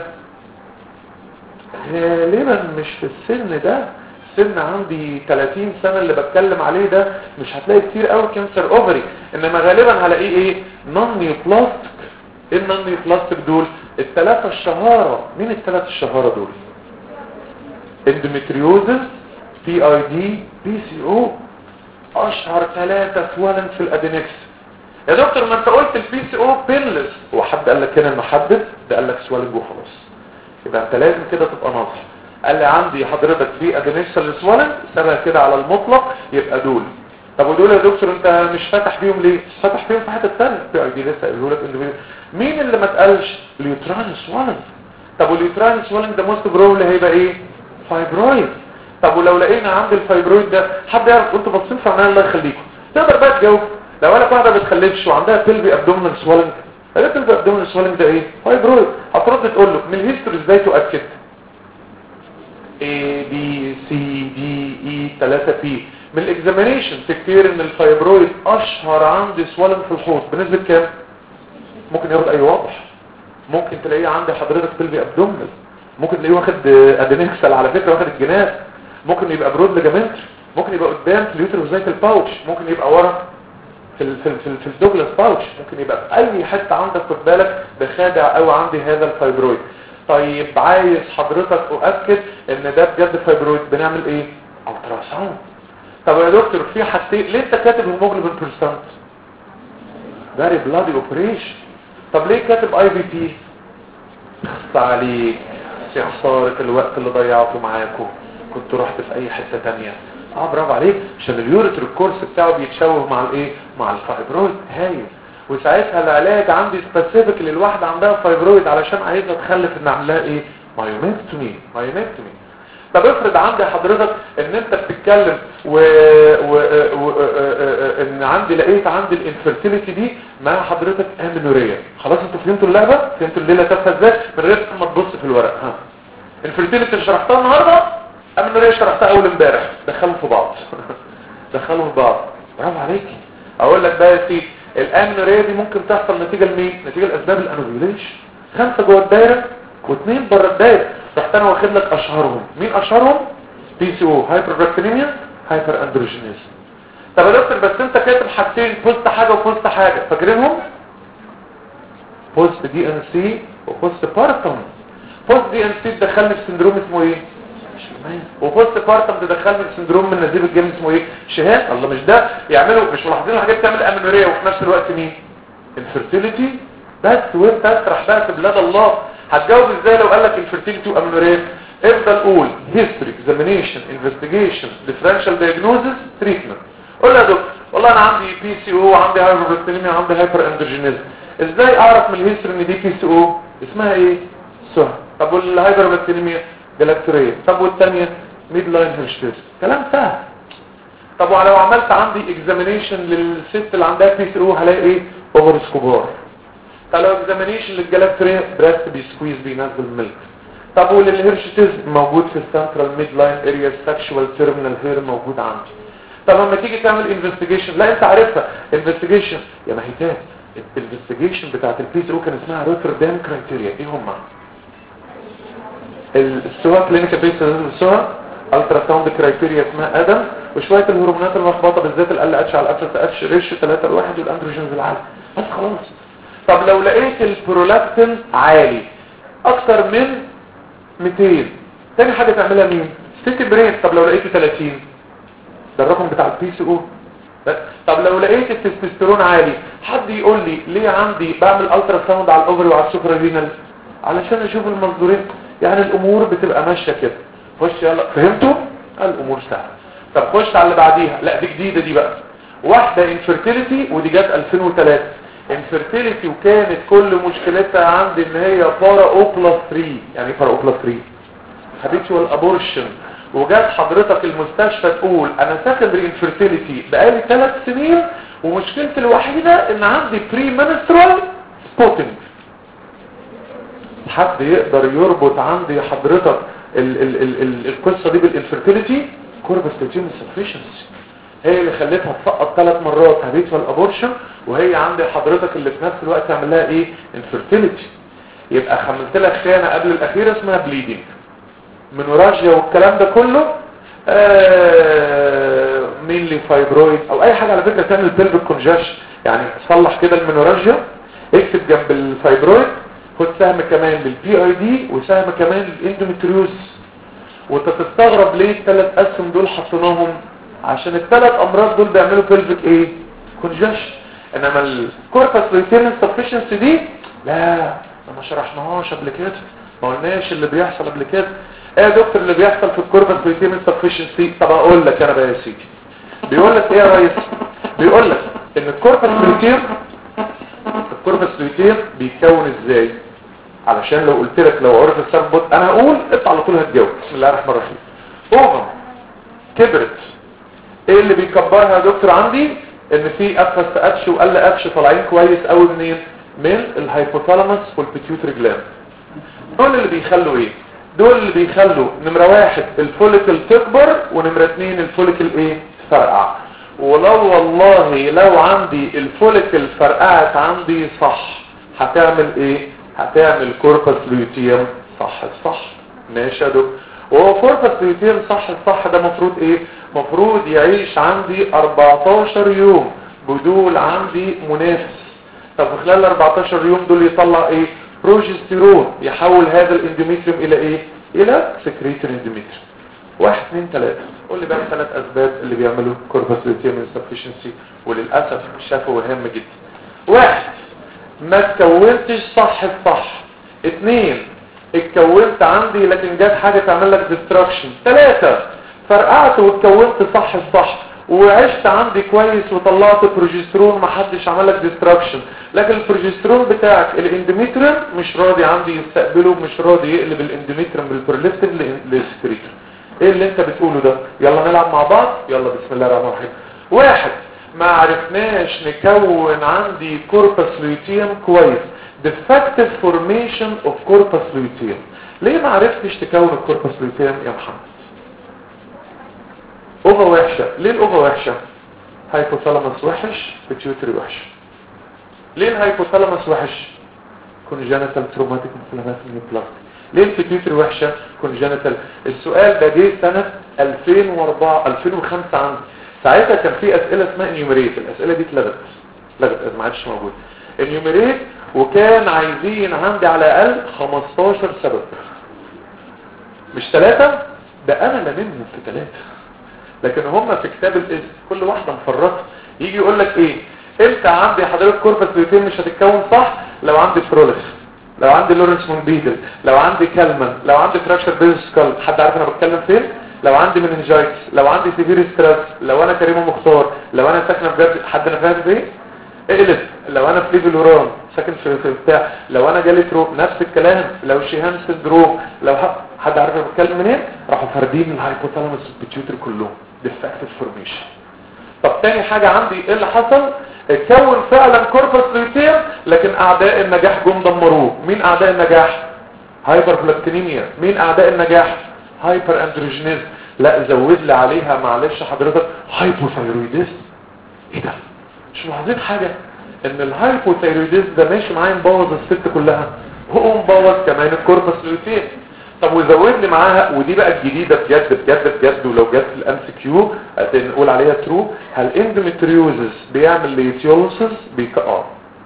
غالبا مش في السن ده سن عندي 30 سنة اللي بتكلم عليه ده مش هتلاقي كتير قوي كانسر اوفري انما غالبا هلاقيه ايه نون نيوبلاستيك ايه النون نيوبلاستيك دول الثلاثة الشهارة مين الثلاثة الشهارة دول اندوميتريوزس بي اي دي بي سي او اشهر ثلاثة سوالن في الادينكس يا دكتور ما انت قلت البي سي او بينلس هو حد قال لك هنا محدد ده قال لك سوالنج وخلاص يبقى انت لازم كده تبقى ناصح قال لي عندي حضرتك في ادينيشال سوالن سابها كده على المطلق يبقى دول طب ودول يا دكتور انت مش فاتح بيهم ليه فاتح بيهم في حته ثانيه في اي دي لسه قايله لك مين اللي ما اتقالش اليوتران سوالن طب واليوتران سوالن ده موست بروبلي هيبقى ايه فايبرويد طب ولو لقينا عند الفايبرويد ده حد يعرف انتوا باصين في عينيا الله يخليكم تقدر بقى تجاوب لو قالك واحده ما بتخلفش وعندها بيلفي ابدومينال سوالنج قالت البي ابدومينال سوالنج ده ايه فايبرويد هترد تقول له من الهيستوري ازاي تؤكد A B C D E 3 P من الاكزامينيشن تكتير ان الفايبرويد اشهر عندي سوالنج في الحوض بنسبه كام ممكن ياخد اي واضح ممكن تلاقيه عندي حضرتك بيلفي ابدومينال ممكن تلاقيه واخد ادينكسل على فكره واخد الجناح ممكن يبقى برود ليجامنتري ممكن يبقى قدام في اليوتروزايت الباوتش ممكن يبقى ورا في ال في ال في, ال في الدوجلاس باوتش ممكن يبقى في اي حته عندك خد بالك بخادع او عندي هذا الفايبرويد طيب عايز حضرتك اؤكد ان ده بجد فايبرويد بنعمل ايه الترا ساوند طب يا دكتور في حاجتين ليه انت كاتب هيموجلوبين بيرسنت فيري بلادي اوبريشن طب ليه كاتب اي بي بي خص عليك يا خساره الوقت اللي ضيعته معاكم كنت رحت في اي حته تانية اه برافو عليك عشان اليوريتر الكورس بتاعه بيتشوه مع الايه مع الفايبرويد هايل وساعتها العلاج عندي سبيسيفيك للواحده عندها فايبرويد علشان عايزها تخلف ان اعملها ايه مايومكتومي مايومكتومي طب افرض عندي حضرتك ان انت بتتكلم و... و... و... ان عندي لقيت عندي الانفيرتيليتي دي مع حضرتك امينوريا خلاص انتوا فهمتوا اللعبه فهمتوا الليله تافهه ازاي من غير ما تبص في الورق ها الفيرتيليتي اللي شرحتها النهارده امينوريا شرحتها اول امبارح دخلوا في بعض دخلوا في بعض برافو عليك اقول لك بقى يا سيدي الامينوريا دي ممكن تحصل نتيجه لمين نتيجه لاسباب الانوفيوليشن خمسه جوه الدايره واثنين بره الدايره رحت انا واخد لك اشهرهم مين اشهرهم بي سي او هايبربكتينيميا هايبر اندروجينيز طب يا دكتور بس انت كاتب حاجتين بوست حاجه وبوست حاجه فاكرينهم بوست دي ان سي وبوست بارتم بوست دي ان سي تدخلني في سندروم اسمه ايه وبوست بارتم تدخلني في سندروم من نزيف الجلد اسمه ايه شهاد الله مش ده يعملوا مش ملاحظين الحاجات بتعمل امينوريا وفي نفس الوقت مين الفيرتيليتي بس وانت اسرح بقى في بلاد الله هتجاوب ازاي لو قال لك الفيرتيليتي وامينوريا افضل قول هيستوري اكزامينيشن انفستيجيشن ديفرنشال دايجنوزس تريتمنت قول يا دكتور والله انا عندي بي سي او عندي هايبربكتيريميا عندي هايبر اندروجينيزم ازاي اعرف من الهيستوري ان دي بي سي او اسمها ايه سهل طب والهايبربكتيريميا جلاكتوريه طب والثانيه ميد لاين هيرشتيز كلام سهل طب ولو عملت عندي اكزامينيشن للست اللي عندها بي سي او هلاقي ايه اوفر سكوبار طب لو اكزامينيشن للجلاكتوريه بريست بيسكويز بينزل ميلك طب وللهيرشتيز موجود في السنترال ميد لاين اريا سكشوال تيرمينال هير موجود عندي طب لما تيجي تعمل انفستيجيشن لا انت عارفها انفستيجيشن يا مهيتات الانفستيجيشن بتاعت البي او كان اسمها روتردام كرايتيريا ايه هم السوا كلينيكال بيس السوا الترا ساوند كرايتيريا اسمها ادم وشويه الهرمونات الملخبطه بالذات ال اتش على الاتش اتش ريش 3 لواحد والاندروجينز العالي بس خلاص طب لو لقيت البرولاكتين عالي اكتر من 200 تاني حاجه تعملها مين ستيك برين طب لو لقيته 30 ده الرقم بتاع البي سي او طب لو لقيت التستوستيرون عالي حد يقول لي ليه عندي بعمل الترا ساوند على الاوفري وعلى السوبر رينال علشان اشوف المصدرين يعني الامور بتبقى ماشيه كده خش يلا فهمتوا الامور سهله طب خش على اللي بعديها لا دي جديده دي بقى واحده انفيرتيليتي ودي جت 2003 انفيرتيليتي وكانت كل مشكلتها عندي ان هي بارا او بلس 3 يعني بارا او بلس 3 هابيتوال ابورشن وجات حضرتك المستشفى تقول انا سكندري انفيرتيليتي بقالي ثلاث سنين ومشكلتي الوحيده ان عندي بري منسترال سبوتنج حد يقدر يربط عندي حضرتك ال ال ال ال القصه دي بالانفيرتيليتي كوربس لوتيوم سفيشنسي هي اللي خلتها تسقط ثلاث مرات هابيتوال ابورشن وهي عندي حضرتك اللي في نفس الوقت تعمل لها ايه انفيرتيليتي يبقى خملت لك خيانه قبل الاخيره اسمها بليدنج منوراجيا والكلام ده كله آه مين لي فايبرويد او اي حاجه على فكره تعمل بلفيك كونجاش يعني صلح كده المنوراجيا اكتب جنب الفايبرويد خد سهم كمان للبي اي دي وسهم كمان للاندوميتريوز وانت تستغرب ليه الثلاث اسهم دول حطيناهم عشان الثلاث امراض دول بيعملوا بلفيك ايه كونجاش انما الكوربس لوتين سفشنسي دي لا ما شرحناهاش قبل كده ما قلناش اللي بيحصل قبل كده ايه يا دكتور اللي بيحصل في الكوربس لوتيم انسفشنسي طب اقول لك انا بقى يا سيدي بيقول لك ايه يا ريس بيقول لك ان الكوربس لوتيم الكوربس لوتيم بيتكون ازاي علشان لو قلت لك لو عرف السبب بط انا هقول انت على طول هتجاوب بسم الله الرحمن الرحيم اوفم كبرت ايه اللي بيكبرها يا دكتور عندي ان في افس اتش وقل اتش طالعين كويس قوي منين من الهايبوثالاموس والبيتيوتري جلاند دول اللي بيخلوا ايه دول اللي بيخلوا نمرة واحد الفوليكل تكبر ونمرة اتنين الفوليكل ايه تفرقع ولو والله لو عندي الفوليكل فرقعت عندي صح هتعمل ايه هتعمل كوربس لوتيوم صح الصح ماشي يا دكتور وهو كوربس لوتيوم صح الصح ده مفروض ايه مفروض يعيش عندي 14 يوم بدول عندي منافس طب في خلال ال 14 يوم دول يطلع ايه بروجستيرون يحول هذا الاندوميتريوم الى ايه الى سكريتر اندوميتريوم واحد اثنين ثلاثة قول لي بقى ثلاث اسباب اللي بيعملوا كوربس لوتيوم انسفشنسي وللاسف شافوا هام جدا واحد ما تكونتش صح الصح اثنين اتكونت عندي لكن جت حاجة تعمل لك ديستراكشن ثلاثة فرقعت واتكونت صح الصح وعشت عندي كويس وطلعت بروجسترون ما حدش عمل لك ديستراكشن لكن البروجسترون بتاعك الاندوميتريوم مش راضي عندي يستقبله مش راضي يقلب الاندوميتريوم بالبروليفتين للسكريتر ايه اللي انت بتقوله ده يلا نلعب مع بعض يلا بسم الله الرحمن الرحيم واحد ما عرفناش نكون عندي كوربس لوتيوم كويس defective formation of corpus luteum ليه ما عرفتش تكون الكوربس لوتيوم يا محمد اوفا وحشة ليه الاوفا وحشة هايبوثالاموس وحش بيتيوتري وحش ليه الهايبوثالاموس وحش congenital traumatic inflammatory neoplastic ليه البيتيوتري وحشة congenital السؤال ده جه سنة 2004 2005 عندي ساعتها كان في اسئلة اسمها انيوميريت الاسئلة دي اتلغت اتلغت ما عادش موجود انيوميريت وكان عايزين عندي على الاقل 15 سبب مش ثلاثة ده انا لمنهم في ثلاثة لكن هم في كتاب الاسم كل واحدة مفرطة يجي يقول لك ايه انت عندي حضرتك كوربس لوتين مش هتتكون صح لو عندي بروليس لو عندي لورنس مونبيدل لو عندي كالمان لو عندي فراكشر بيزسكال حد عارف انا بتكلم فين لو عندي مننجايتس لو عندي سيفير ستريس لو انا كريم مختار لو انا ساكنه في جد حد انا فاهم ايه اقلب لو انا في ليفل وران ساكن في في بتاع لو انا جالي تروب نفس الكلام لو شيهان سندروم لو حد عارف انا بتكلم منين راحوا فاردين الهايبوثالاموس والبيتيوتري كلهم ديفكتيف فورميشن طب تاني حاجة عندي ايه اللي حصل اتكون فعلا كوربس لوتيم لكن اعداء النجاح جم دمروه مين اعداء النجاح هايبر بلاكتينيميا مين اعداء النجاح هايبر اندروجينيز لا زود لي عليها معلش حضرتك هايبوثايرويديز ايه ده مش ملاحظين حاجة ان الهايبوثايرويديز ده ماشي معايا مبوظ الست كلها هو مبوظ كمان الكوربس لوتيم طب وزود لي معاها ودي بقى الجديدة بجد بجد بجد ولو جت في الام سي كيو نقول عليها ترو هل اندوميتريوزس بيعمل ليتيولوسيس بيك اه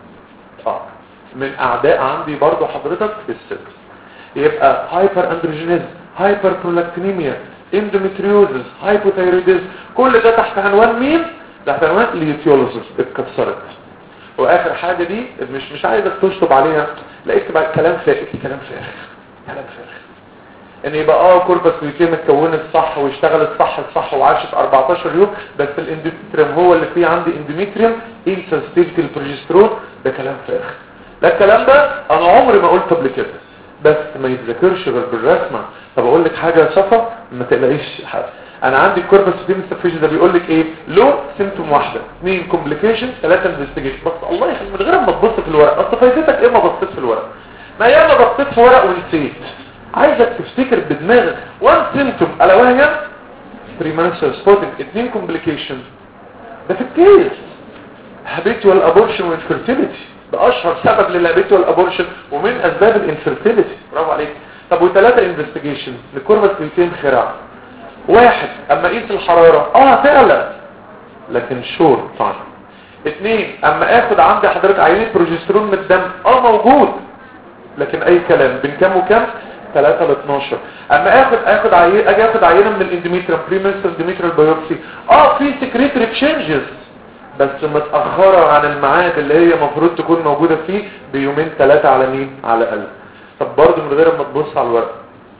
اه من اعداء عندي برضو حضرتك الست يبقى هايبر اندروجينيز هايبر برولاكتينيميا اندوميتريوزس هايبوثايرويديز كل ده تحت عنوان مين تحت عنوان ليتيولوسيس اتكسرت واخر حاجة دي مش مش عايزك تشطب عليها لقيت بقى كلام فارغ كلام فارغ كلام فارغ ان يبقى اه كوربس لوتيم اتكونت صح واشتغلت صح الصح وعاشت 14 يوم بس الاندوميتريوم هو اللي فيه عندي اندوميتريوم انسنسيتيفيتي البروجسترون ده كلام فارغ ده الكلام ده انا عمري ما قلت قبل كده بس ما يتذكرش غير بالرسمه طب اقول لك حاجه يا صفا ما تقلقيش حاجه انا عندي الكوربس لوتيم انسفيشن ده بيقول لك ايه له سيمتوم واحده اثنين كومبليكيشن ثلاثه انفستيجيشن بس الله يخليك من غير ما تبص في الورق اصل فايدتك ايه ما بصيت في الورق ما ياما بصيت في ورق ونسيت عايزك تفتكر بدماغك وان سيمتوم الا وهي بريمانسر سبوتنج اثنين كومبليكيشن ده في الكيس هابيتوال ابورشن وانفيرتيليتي ده اشهر سبب للهابيتوال ابورشن ومن اسباب الانفيرتيليتي برافو عليك طب وثلاثه انفستيجيشن لكوربس لوتين خراع واحد اما قيس الحراره اه فعلا لكن شور طبعا اثنين اما اخد عندي حضرتك عينه بروجسترون من الدم اه موجود لكن اي كلام بين كام وكام 3 ل 12 اما اخد اخد عينه اجي اخد عينه من الاندوميتريوم بريمنستر اندوميتريال بايوبسي اه في سكريتري تشينجز بس متاخره عن الميعاد اللي هي المفروض تكون موجوده فيه بيومين ثلاثه على مين على الاقل طب برضه من غير ما تبص على الورق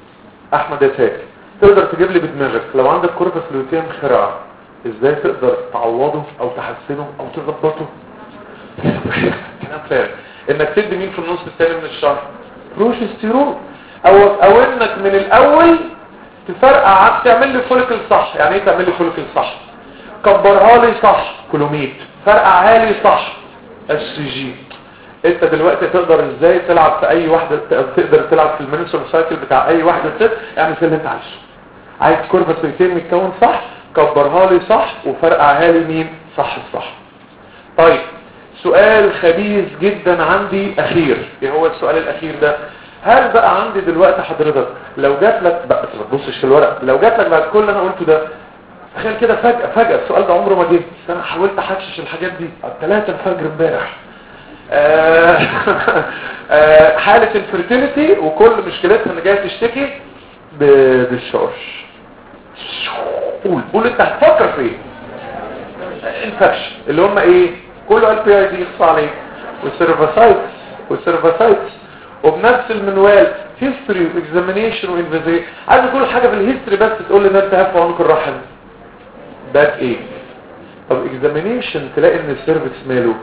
احمد يساك تقدر تجيب لي بدماغك لو عندك كوربس لوتيم خرع ازاي تقدر تعوضه او تحسنه او تظبطه كلام فارغ انك تدي مين في النص الثاني من الشهر بروجستيرون او او انك من الاول تفرقع عاد تعمل لي فوليكل صح يعني ايه تعمل لي فوليكل صح كبرها لي صح كلوميت فرقعها لي صح اس جي انت دلوقتي تقدر ازاي تلعب في اي واحده تقدر تلعب في المنسور سايكل بتاع اي واحده ست اعمل في اللي انت عايزه عايز كوربس سيتين متكون صح كبرها لي صح وفرقعها لي مين صح الصح طيب سؤال خبيث جدا عندي اخير ايه هو السؤال الاخير ده هل بقى عندي دلوقتي حضرتك لو جات لك بقى ما تبصش في الورق لو جات لك بعد كل اللي انا قلته ده تخيل كده فجأة فجأة السؤال ده عمره ما جه بس انا حاولت احشش الحاجات دي على 3 الفجر امبارح آه آه حالة الفرتيليتي وكل مشكلتها ان جايه تشتكي بالشرش قول قول انت هتفكر في ايه انفكشن اللي هم ايه كله ال بي اي دي يخص عليه والسيرفاسايتس والسيرفاسايتس وبنفس المنوال هيستوري واكزامينيشن وانفيزي عايز كل حاجه في الهيستوري بس تقول لي ان انت هف عنق الرحم باك ايه طب اكزامينيشن تلاقي ان السيرفكس ماله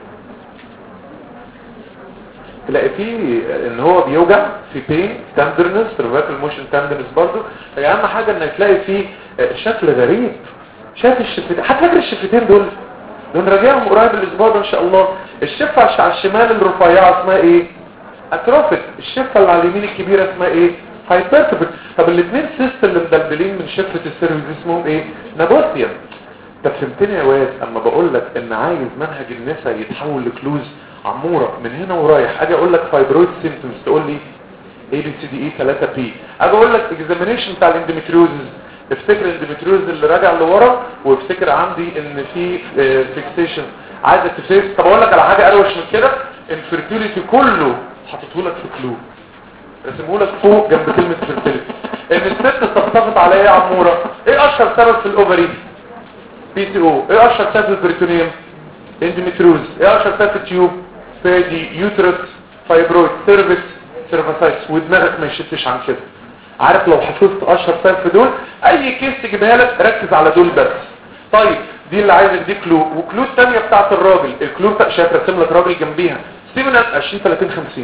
تلاقي فيه ان هو بيوجع في بين تندرنس سيرفايكال موشن تندرنس برضه اهم حاجه انك تلاقي فيه شكل غريب شايف الشفتين هتفكر الشفتين دول دول راجعهم قريب الاسبوع ده ان شاء الله الشفه على الشمال الرفيعه اسمها ايه اتروفيك الشفه اللي على اليمين الكبيره اسمها ايه هايبرتروفيك طب الاثنين سيست اللي مدلدلين من شفه السيرفيس اسمهم ايه نابوثيوم طب فهمتني يا واد اما بقول لك ان عايز منهج النساء يتحول لكلوز عموره من هنا ورايح اجي اقول لك فايبرويد سيمبتومز تقول لي اي بي سي دي اي 3 بي اجي اقول لك اكزامينيشن بتاع الاندوميتريوزز افتكر الاندوميتريوز اللي راجع لورا وافتكر عندي ان في فيكسيشن عايزك تفتكر طب اقول لك على حاجه اروش من كده الفيرتيليتي كله حاطته لك في كلو رسمه لك فوق جنب كلمه فيرتيليتي ان الست صفصفت على ايه يا عموره ايه اشهر سبب في الاوفري بي سي او ايه اشهر سبب في البريتونيوم اندوميتريوز ايه اشهر سبب في التيوب فادي يوترس فايبرويد سيرفكس سيرفاسايتس ودماغك ما يشتش عن كده عارف لو حفظت اشهر سبب في دول اي كيس تجيبها لك ركز على دول بس طيب دي اللي عايزك دي كلو وكلو الثانيه بتاعت الراجل الكلو بتاع شايف راسم لك راجل جنبيها ستيفن 20 30 50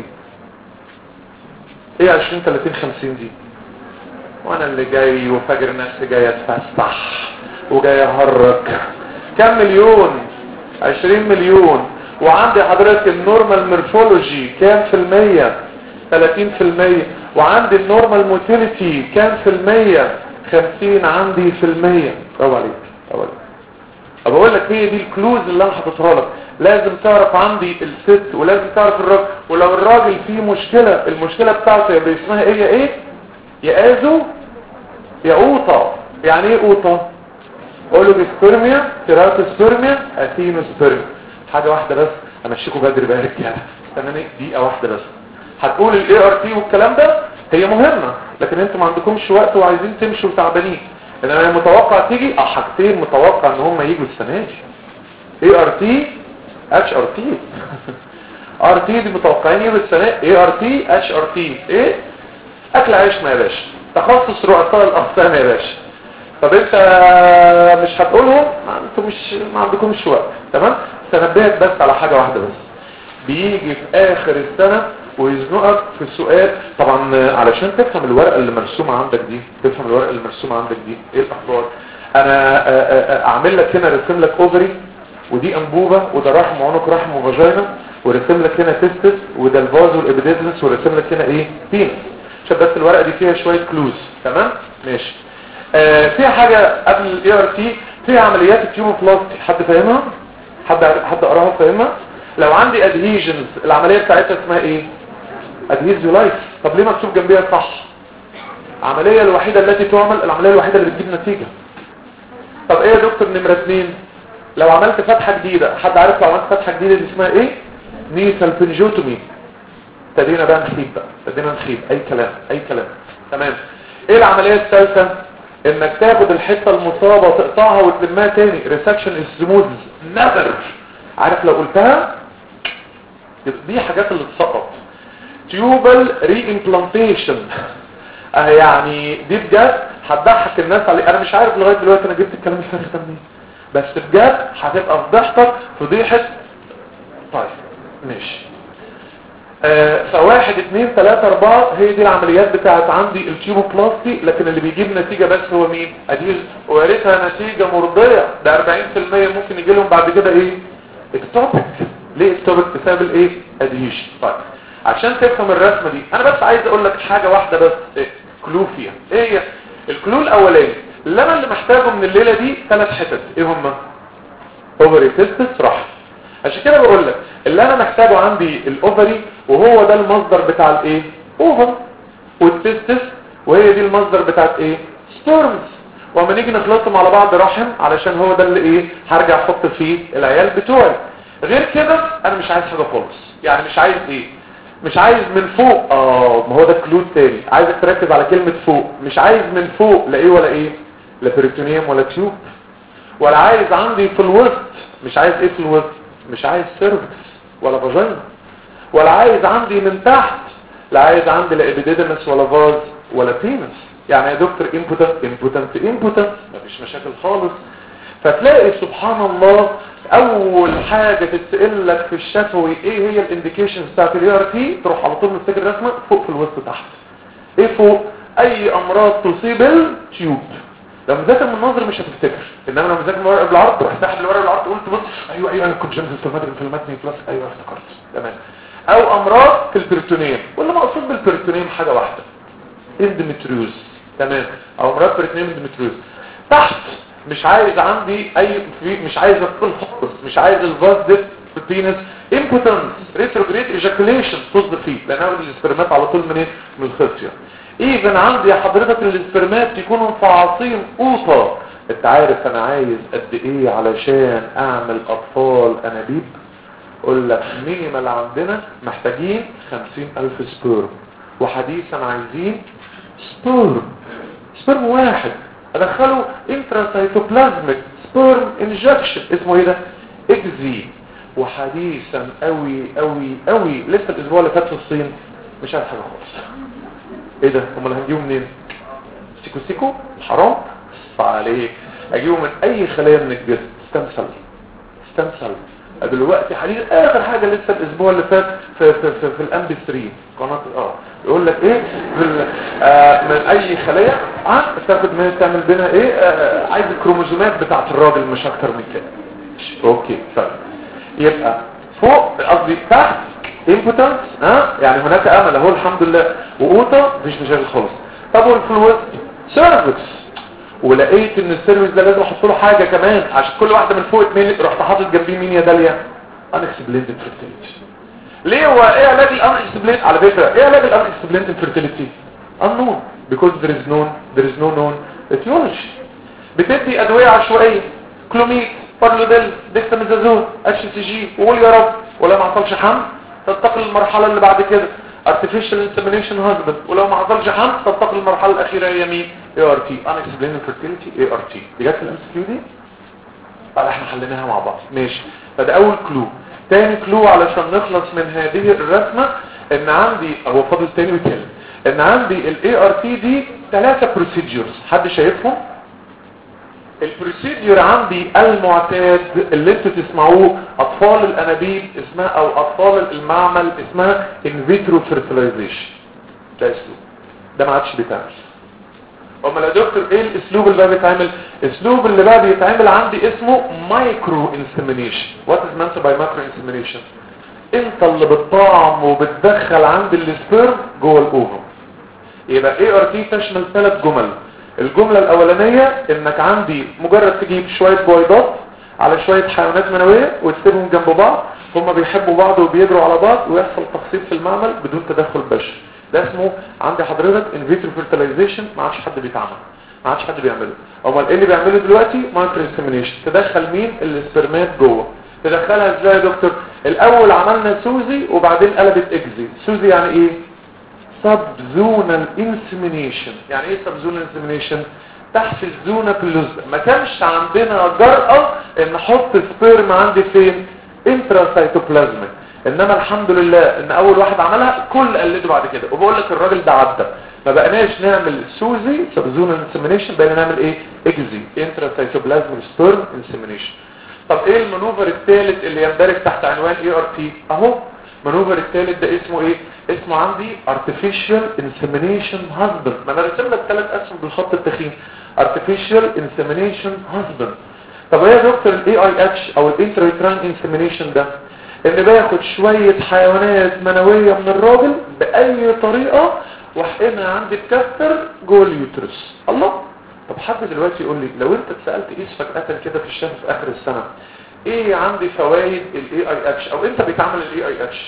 ايه 20 30 50 دي وانا اللي جاي وفاكر نفسي جاي اتفسح وجاي اهرج كم مليون 20 مليون وعندي حضرتك النورمال مورفولوجي كام في المية 30 في المية وعندي النورمال موتيليتي كام في المية 50 عندي في المية برافو عليك برافو عليك بقول لك هي دي الكلوز اللي انا حاططها لك لازم تعرف عندي الست ولازم تعرف الراجل ولو الراجل فيه مشكلة المشكلة بتاعته يبقى اسمها ايه يا ايه يا ازو يا اوطة يعني ايه اوطة اولوجسبرميا تيراتوسبرميا اثينوسبرميا حاجة واحدة بس امشيكوا بدري بقى رجاله استناني دقيقة واحدة بس هتقول الاي ار تي والكلام ده هي مهمة لكن انتوا ما عندكمش وقت وعايزين تمشوا تعبانين انما متوقع تيجي اه حاجتين متوقع ان هم يجوا السنه دي اي ار تي اتش ار تي ار تي دي متوقعين يجوا السنه اي ار تي اتش ار تي ايه اكل عيشنا يا باشا تخصص رؤساء الاقسام يا باشا طب انت مش هتقولهم انتوا مش ما عندكمش وقت تمام تنبهت بس على حاجه واحده بس بيجي في اخر السنه ويزنقك في السؤال طبعا علشان تفهم الورقه اللي مرسومه عندك دي تفهم الورقه اللي مرسومه عندك دي ايه الاخبار انا اعمل لك هنا رسم لك اوفري ودي انبوبه وده رحم عنق رحم وفاجينا ورسم لك هنا تستس وده الفاز والابيديزمس ورسم لك هنا ايه بينس عشان بس الورقه دي فيها شويه كلوز تمام ماشي آه فيها حاجه قبل الاي ار تي فيها عمليات التيوموبلاستي حد فاهمها حد حد قراها فاهمها لو عندي ادهيجنز العمليه بتاعتها اسمها ايه ادهيزيو لايف طب ليه مكتوب جنبيها صح العمليه الوحيده التي تعمل العمليه الوحيده اللي بتجيب نتيجه طب ايه يا دكتور نمره اتنين لو عملت فتحه جديده حد عارف لو عملت فتحه جديده دي اسمها ايه نيسال بنجوتومي ابتدينا بقى نخيب بقى ابتدينا نخيب اي كلام اي كلام تمام ايه العمليه الثالثه انك تاخد الحته المصابه وتقطعها وتلمها تاني ريسكشن السموز نذر عارف لو قلتها دي حاجات اللي تسقط تيوبال ري امبلانتيشن اه يعني دي بجد هتضحك الناس علي انا مش عارف لغايه دلوقتي انا جبت الكلام الفارغ ده منين بس بجد هتبقى فضحتك فضيحه طيب ماشي آه فواحد اتنين تلاتة اربعة هي دي العمليات بتاعت عندي الكيوبوبلاستي لكن اللي بيجيب نتيجة بس هو مين اديز وياريتها نتيجة مرضية ده 40% ممكن يجي لهم بعد كده ايه اكتوبك ليه اكتوبك بسبب الايه اديش طيب عشان تفهم الرسمة دي انا بس عايز اقول لك حاجة واحدة بس إيه؟ كلو فيها ايه هي الكلو الاولاني اللي انا اللي محتاجه من الليلة دي ثلاث حتت ايه هما اوفري تيستس رحم عشان كده بقول لك اللي انا محتاجه عندي الاوفري وهو ده المصدر بتاع الايه اوفر والتستس وهي دي المصدر بتاعت ايه ستورمز وما نيجي نخلطهم على بعض رحم علشان هو ده اللي ايه هرجع احط فيه العيال بتوعي غير كده انا مش عايز حاجه خالص يعني مش عايز ايه مش عايز من فوق اه ما هو ده كلود تاني عايزك تركز على كلمه فوق مش عايز من فوق لا ايه ولا ايه لا بريتونيوم ولا تيوب ولا عايز عندي في الوسط مش عايز ايه في الوسط مش عايز سيرفكس ولا فاجينا ولا عايز عندي من تحت لا عايز عندي لا ابيديدمس ولا فاز ولا بينس يعني يا دكتور امبوتنت امبوتنت امبوتنت مفيش مشاكل خالص فتلاقي سبحان الله اول حاجة تتسأل لك في الشفوي ايه هي الانديكيشنز بتاعت الاي ار تي تروح على طول مستكر الرسمة فوق في الوسط تحت ايه فوق اي امراض تصيب التيوب لو مذاكر من النظر مش هتفتكر انما لو مذاكر من ورق بالعرض تروح ساحب الورق بالعرض قلت بص ايوه ايوه انا كنت جنب الفيلمات الفيلماتني بلس ايوه افتكرت تمام او امراض في البريتونيوم واللي مقصود بالبريتونيوم حاجه واحده اندومتريوز تمام او امراض بريتونيوم اندومتريوز تحت مش عايز عندي اي مش عايز ادخل خالص مش عايز الفاز ديت بينس امبوتنس ريتروجريد ايجاكوليشن تصدر فيه لان انا الاسبرمات على طول من ايه من الخصيه اذا عندي يا حضرتك الاسبرمات يكونوا فعاصين قوطه انت عارف انا عايز قد ايه علشان اعمل اطفال انابيب اقول لك مينيمال عندنا محتاجين خمسين الف سبيرم وحديثا عايزين سبيرم سبيرم واحد ادخله انتراسيتوبلازميك سبيرم انجكشن اسمه ايه ده اكزي وحديثا قوي قوي قوي لسه الاسبوع اللي فات في الصين مش عارف حاجه خالص ايه ده امال هنجيبه منين سيكو سيكو حرام عليك اجيبه من اي خليه من الجسم استمثل استمثل دلوقتي حديث اخر حاجه لسه الاسبوع اللي فات في في في, في الام بي 3 قناه اه يقول لك ايه آه من اي خليه اه تاخد منها تعمل بينها ايه آه عايز الكروموزومات بتاعه الراجل مش اكتر من كده اوكي طيب يبقى فوق قصدي تحت امبوتنس ها يعني هناك امل اهو الحمد لله وقوطه مفيش مشاكل خالص طب والفلوس سيرفكس ولقيت ان السيرفيس ده لازم احط له حاجه كمان عشان كل واحده من فوق اتنين رحت حاطط جنبيه مين يا داليا انكسبليند فيرتيليتي ليه هو ايه علاج الانكسبليند على فكره ايه علاج الانكسبليند فيرتيليتي unknown because there is known there is no known etiology بتدي ادويه عشوائيه كلوميد بارلوديل ديكساميزازون اتش سي جي وقول يا رب ولا ما حصلش حمل تنتقل للمرحله اللي بعد كده artificial insemination husband ولو ما حصلش حمل تنتقل للمرحله الاخيره هي مين اي ار تي unexplained fertility اي ار تي دي جت في الام كيو دي طب احنا حليناها مع بعض ماشي فده اول كلو تاني كلو علشان نخلص من هذه الرسمه ان عندي هو فاضل تاني وتالت ان عندي الاي ار تي دي ثلاثه بروسيدجرز حد شايفهم البروسيديور عندي المعتاد اللي انتوا تسمعوه اطفال الانابيب اسمها او اطفال المعمل اسمها ان فيترو فيرتلايزيشن ده اسلوب ده ما عادش بيتعمل امال يا دكتور ايه الاسلوب اللي بقى بيتعمل الاسلوب اللي بقى بيتعمل عندي اسمه مايكرو انسيمينيشن وات از مانت باي مايكرو انسيمينيشن انت اللي بتطعم وبتدخل عند السبيرم جوه الاوفر يبقى اي ار تي تشمل ثلاث جمل الجملة الاولانية انك عندي مجرد تجيب شوية بويضات على شوية حيوانات منوية وتسيبهم جنب بعض هما بيحبوا بعض وبيجروا على بعض ويحصل تخصيب في المعمل بدون تدخل بشري ده اسمه عندي حضرتك ان فيترو فيرتلايزيشن ما عادش حد بيتعمل ما عادش حد بيعمله امال ايه اللي بيعمله دلوقتي مايكرو انسيمينيشن تدخل مين الاسبرمات جوه تدخلها ازاي يا دكتور الاول عملنا سوزي وبعدين قلبت اكزي سوزي يعني ايه سبزونال انسيمينيشن يعني ايه سبزونال انسيمينيشن تحت الزونة بلوزة ما كانش عندنا جرأة ان نحط سبيرم عندي فين انتراسيتوبلازميك انما الحمد لله ان اول واحد عملها كل قلده بعد كده وبقول لك الراجل ده عدى ما بقناش نعمل سوزي سبزونال انسيمينيشن بقينا نعمل ايه اكزي انتراسيتوبلازم سبيرم انسيمينيشن طب ايه المانوفر الثالث اللي يندرج تحت عنوان اي ار تي اهو المانوفر الثالث ده اسمه ايه اسمه عندي artificial insemination husband ما انا رسم لك ثلاث اسهم بالخط التخين artificial insemination husband طب ايه يا دكتور الاي اي اتش او الانتريتران انسيمينيشن ده ان باخد شوية حيوانات منوية من الراجل باي طريقة واحقنها عندي بكاستر جوه اليوترس الله طب حد دلوقتي يقول لي لو انت اتسالت قيس فجاه كده في الشمس في اخر السنه ايه عندي فوائد الاي اي اتش او انت بيتعمل الاي اي اتش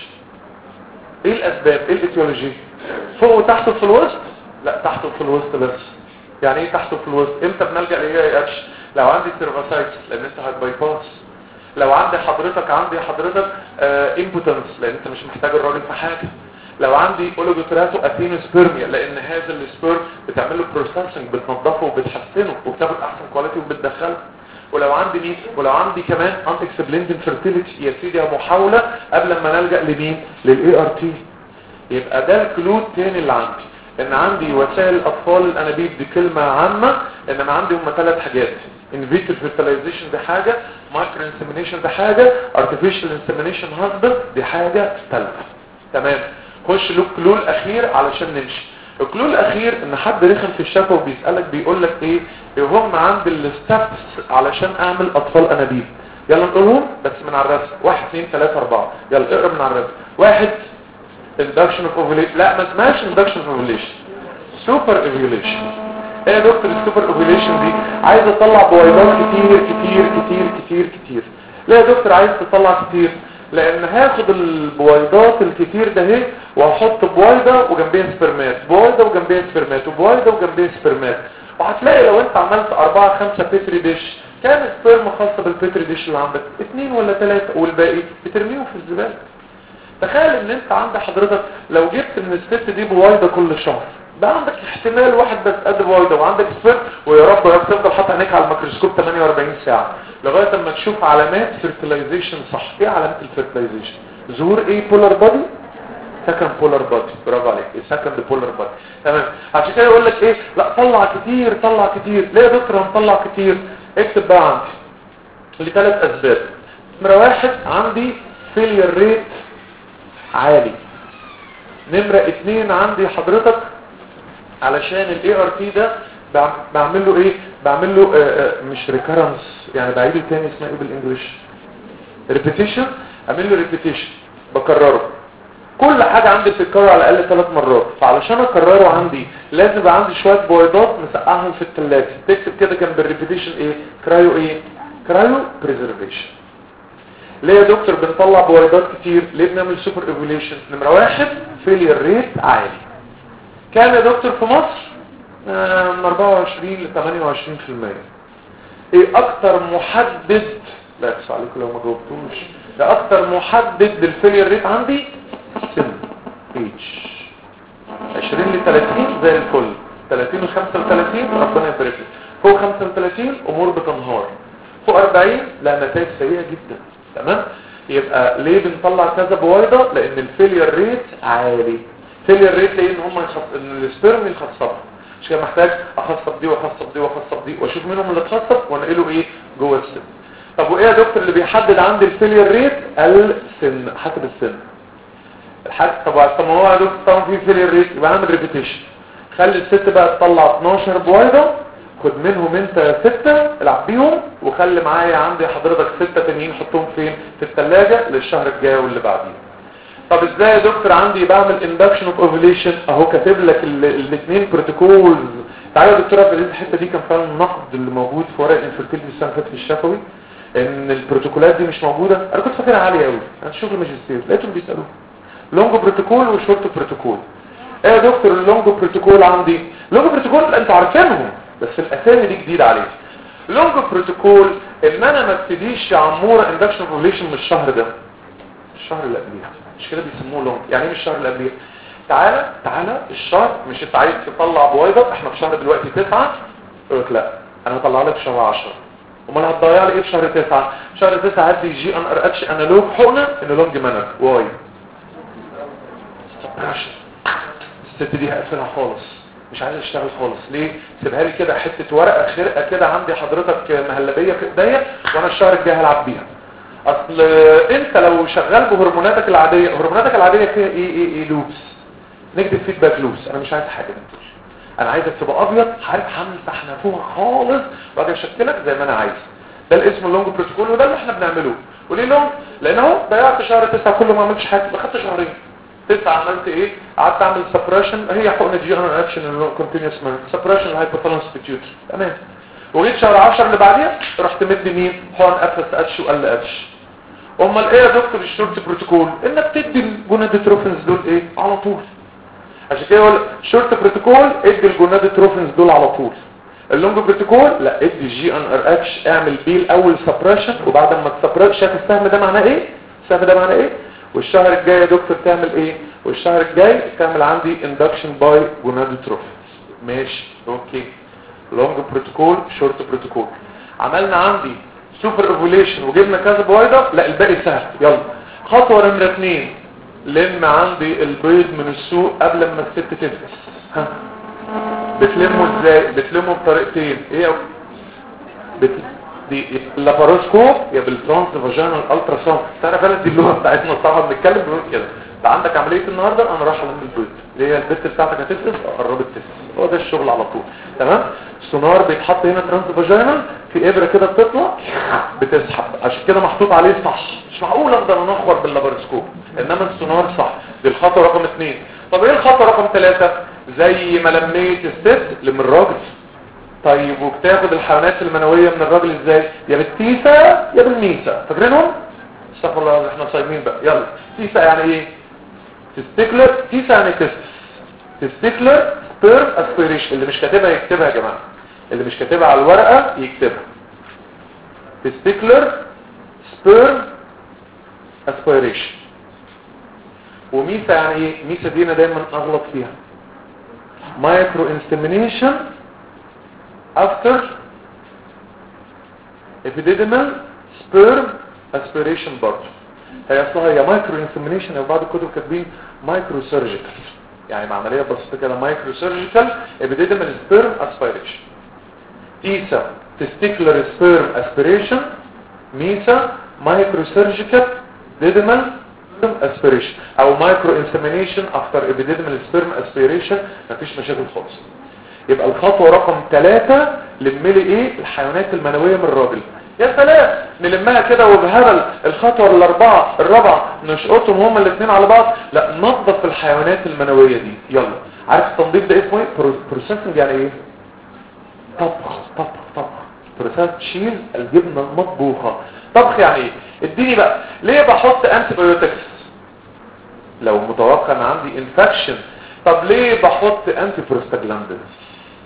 ايه الاسباب ايه الايتيولوجي فوق وتحت في الوسط لا تحت في الوسط بس يعني ايه تحت في الوسط امتى بنلجا للاي اي اتش لو عندي سيرفاسايتس لان انت هتباي باس لو عندي حضرتك عندي حضرتك امبوتنس لان انت مش محتاج الراجل في حاجه لو عندي اولوجوتراتو اثينوسبيرميا لان هذا السبيرم بتعمل له بروسيسنج بتنظفه وبتحسنه وبتاخد احسن كواليتي وبتدخله ولو عندي مين ولو عندي كمان انتكسبلندن فيرتيليتي يا سيدي محاوله قبل ما نلجا لمين للاي ار تي يبقى ده الكلود تاني اللي عندي ان عندي وسائل الاطفال الانابيب دي كلمه عامه ان انا عندي هم ثلاث حاجات انفيتر فيرتلايزيشن دي حاجه مايكرو انسيمينيشن دي حاجه ارتفيشال انسيمينيشن هاسبند دي حاجه ثالثه تمام خش له كلول اخير علشان نمشي الكلول الاخير ان حد رخم في الشفا وبيسالك بيقول لك ايه هم عند الستبس علشان اعمل اطفال انابيب يلا نقولهم بس من على الرسم واحد اثنين ثلاثة اربعة يلا اقرب من على الرسم واحد induction of ovulation لا ما اسمهاش induction of ovulation super ovulation ايه يا دكتور السوبر ovulation دي عايز اطلع بويضات كتير كتير كتير كتير كتير ليه يا دكتور عايز تطلع كتير لان هاخد البويضات الكتير ده اهي وهحط بويضه وجنبيها سبرمات بويضه وجنبيها سبرمات وبويضه وجنبيها سبرمات وهتلاقي لو انت عملت أربعة خمسة بيتري ديش كام سبرم خاصة بالبيتري ديش اللي عندك اثنين ولا ثلاثة والباقي بترميهم في الزبالة تخيل ان انت عند حضرتك لو جبت من الست دي بويضة كل شهر بقى عندك احتمال واحد بس قد بويضة وعندك سبرم ويا رب يا رب تفضل حاطط عينيك على الميكروسكوب 48 ساعة لغاية اما تشوف علامات فيرتلايزيشن صح ايه علامات الفيرتلايزيشن ظهور ايه بولار بادي سكند بولار بادي برافو عليك سكند بولار بادي تمام عشان كده يقول لك ايه لا طلع كتير طلع كتير ليه يا دكتور هنطلع كتير اكتب بقى عندي لثلاث اسباب نمره واحد عندي فيلير ريت عالي نمره اتنين عندي حضرتك علشان الاي ار تي ده بعمل له ايه بعمل له آآ آآ مش ريكارنس يعني بعيده تاني اسمها ايه بالانجلش ريبيتيشن اعمل له ريبيتيشن بكرره كل حاجة عندي بتتكرر على الاقل ثلاث مرات فعلشان اكرره عندي لازم يبقى عندي شوية بويضات مسقعهم في الثلاجة تكتب كده جنب الريبيتيشن ايه كرايو ايه كرايو بريزرفيشن ليه يا دكتور بنطلع بويضات كتير ليه بنعمل سوبر ايفوليوشن نمرة واحد فيلير ريت عالي كام يا دكتور في مصر آه من 24 ل 28% ايه اكتر محدد لا يقصى عليكم لو ما جاوبتوش ده اكتر محدد للفيلير ريت عندي سن ايج 20 ل 30 زي الفل 30 ل 35 ربنا يبارك لك فوق 35 امور بتنهار فوق 40 لا نتائج سيئه جدا تمام يبقى ليه بنطلع كذا بويضه لان الفيلير ريت عالي فيلير ريت ليه ان هم يخص... ان السبرم يخصبها مش كده محتاج اخصب دي واخصب دي واخصب دي واشوف منهم اللي اتخصب وانقله ايه جوه السن طب وايه يا دكتور اللي بيحدد عندي الفيلير ريت السن حسب السن الحاج طب طب ما هو يا دكتور طبعا في فيلير ريت يبقى اعمل ريبيتيشن خلي الست بقى تطلع 12 بويضه خد منهم انت ستة العب بيهم وخلي معايا عندي حضرتك ستة تانيين حطهم فين في الثلاجة للشهر الجاي واللي بعديه طب ازاي يا دكتور عندي بعمل اندكشن اوف اوفيليشن اهو كاتب لك الاثنين بروتوكولز تعالى يا دكتوره في الحته دي كان فعلا النقد اللي موجود في ورق الانفيرتيلتي السنه اللي فاتت في الشفوي ان البروتوكولات دي مش موجوده انا كنت فاكرها عاليه قوي انا شوف الماجستير لقيتهم بيسالوه لونج بروتوكول وشورت بروتوكول ايه يا دكتور اللونج بروتوكول عندي لونج بروتوكول انتوا عارفينهم بس الاسامي دي جديده عليك لونج بروتوكول ان انا ما ابتديش يا عموره اندكشن اوفيليشن من الشهر ده الشهر اللي قبليه مش كده بيسموه لونج يعني ايه الشهر اللي قبليه تعالى تعالى الشهر مش انت عايز تطلع بويضه احنا في شهر دلوقتي تسعة يقول لك لا انا هطلع لك في شهر 10 امال هتضيع لي ايه في شهر 9 شهر 9 هدي جي ان ار اتش انالوج حقنه ان لونج مانر واي الست دي هقفلها خالص مش عايز اشتغل خالص ليه سيبها لي كده حته ورقه خرقه كده عندي حضرتك مهلبيه في ايديا وانا الشهر الجاي هلعب بيها اصل انت لو شغال بهرموناتك العاديه هرموناتك العاديه فيها ايه ايه ايه لوبس نكتب فيدباك لوبس انا مش عايز حاجه من انا عايزك تبقى ابيض عارف همسح نافوها خالص واجي اشكلك زي ما انا عايز ده الاسم اللونج بروتوكول وده اللي احنا بنعمله وليه لونج لان اهو ضيعت شهر تسعة كله ما عملتش حاجه خدت شهرين تسعة عملت ايه قعدت اعمل سبريشن هي حقنه جي ان اكشن كونتينوس مان سبريشن الهايبوثالاموس بيتيوتري تمام وجيت شهر 10 اللي بعديها رحت مدي مين حقن اف اس اتش وال اتش امال ايه يا دكتور الشورت بروتوكول انك تدي الجونادوتروفنز دول ايه على طول عشان كده يقول شورت بروتوكول ادي الجونادوتروفنز دول على طول اللونج بروتوكول لا ادي جي ان ار اتش اعمل بيه الاول سبريشن وبعد ما تسبريش شايف السهم ده معناه ايه السهم ده معناه ايه والشهر الجاي يا دكتور تعمل ايه والشهر الجاي تعمل عندي اندكشن باي جونادوتروفنز ماشي اوكي لونج بروتوكول شورت بروتوكول عملنا عندي سوبر اوفوليشن وجبنا كذا بويضه لا الباقي سهل يلا خطوه نمره اثنين لم عندي البيض من السوق قبل ما الست تنفس ها بتلمه ازاي بتلمه بطريقتين ايه يا بت... دي اللاباروسكوب يا بالترانس فاجينال الترا ساوند تعرف انا دي اللغه بتاعتنا طبعا بنتكلم بنقول كده انت عندك عمليه النهارده انا رايح الم البيض اللي هي البت بتاعتك هتفقس قربت تفقس هو ده الشغل على طول تمام السونار بيتحط هنا ترانس فاجينال في ابره كده بتطلع بتسحب عشان كده محطوط عليه صح مش معقول اقدر انخور باللاباروسكوب انما السونار صح دي الخطوه رقم اثنين طب ايه الخطوه رقم ثلاثة زي ما لميت الست لم الراجل طيب وبتاخد الحيوانات المنويه من الراجل ازاي يا بالتيسه يا بالميسه فاكرينهم استغفر الله احنا صايمين بقى يلا تيسه يعني ايه تستيكلر تيسه يعني تستس تستيكلر سبيرم اسبيريشن اللي مش كاتبها يكتبها يا جماعه اللي مش كاتبها على الورقه يكتبها تستيكلر سبيرم اسبيريشن وميسا يعني ايه ميسا دي انا دايما اغلط فيها مايكرو انستمينيشن افتر epididymال سبيرم اسبيريشن برضه هي اصلها هي مايكرو انسمينيشن او بعض الكتب كاتبين مايكرو سيرجيكال يعني عمليه بسيطه كده مايكرو سيرجيكال ابيديدمال سبيرم اسبيريشن تيسا تستيكولار سبيرم اسبيريشن ميسا مايكرو سيرجيكال ديدمال اسبيريشن او مايكرو انسمينيشن افتر ابيديدمال سبيرم اسبيريشن مفيش مشاكل خالص يبقى الخطوه رقم ثلاثة لملي ايه الحيوانات المنويه من الراجل يا سلام نلمها كده وبهبل الخطوه الاربعه الرابعه نشقطهم هما الاثنين على بعض لا نظف الحيوانات المنويه دي يلا عارف التنظيف ده اسمه ايه بروسيسنج يعني ايه طبخ طبخ طبخ بروسيس تشيل الجبنه المطبوخه طبخ يعني ايه اديني بقى ليه بحط انتي بايوتكس لو متوقع ان عندي انفكشن طب ليه بحط انتي بروستاجلاندينز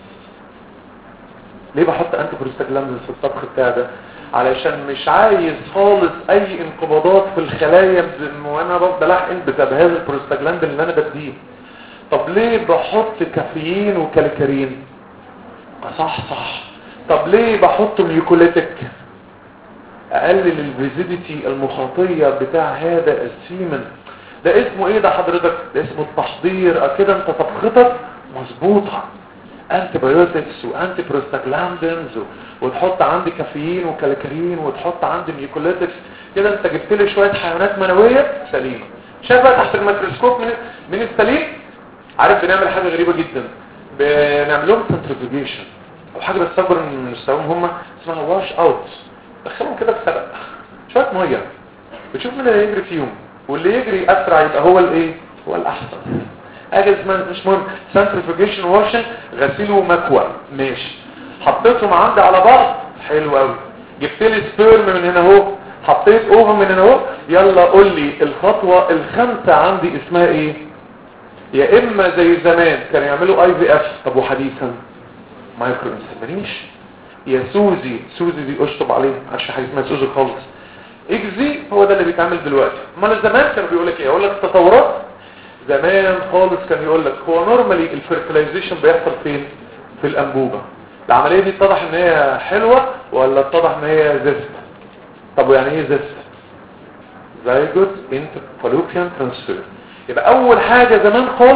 ليه بحط انتي بروستاجلاندينز في الطبخ بتاع ده علشان مش عايز خالص اي انقباضات في الخلايا وانا بفضل احقن بسبب هذا البروستاجلاندين اللي انا بديه طب ليه بحط كافيين وكالكارين صح صح طب ليه بحط ميوكوليتك اقلل الفيزيديتي المخاطيه بتاع هذا السيمن ده اسمه ايه ده حضرتك ده اسمه التحضير كده انت طبختك مظبوطه انتي بايوتكس وانتي بروستاجلاندينز وتحط عندي كافيين وكالكرين وتحط عندي ميوكوليتكس كده انت جبت لي شويه حيوانات منويه سليمه شايف بقى تحت الميكروسكوب من من السليم عارف بنعمل حاجه غريبه جدا بنعمل لهم سنترفيجيشن او حاجه بس اكبر من مستواهم هم اسمها واش اوت دخلهم كده في سبق شويه ميه بتشوف مين اللي يجري فيهم واللي يجري اسرع يبقى هو الايه هو الاحسن اجل اسمها مش مهم سنترفيجيشن واشن غسيل ومكوى ماشي حطيتهم عندي على بعض حلو قوي جبت لي سبيرم من هنا اهو حطيت اوفن من هنا اهو يلا قول لي الخطوه الخامسه عندي اسمها ايه يا اما زي زمان كانوا يعملوا اي في اف طب وحديثا مايكرو انسمينيشن يا سوزي سوزي دي اشطب عليه عشان حاجه اسمها سوزي خالص اكزي هو ده اللي بيتعمل دلوقتي امال زمان كانوا بيقول لك ايه يقول لك تطورات زمان خالص كان يقول لك هو نورمالي الفيرتلايزيشن بيحصل فين في الانبوبه العمليه دي اتضح ان هي حلوه ولا اتضح ان هي زفت طب يعني ايه زفت زيجوت انت فالوبيان ترانسفير يبقى اول حاجه زمان خالص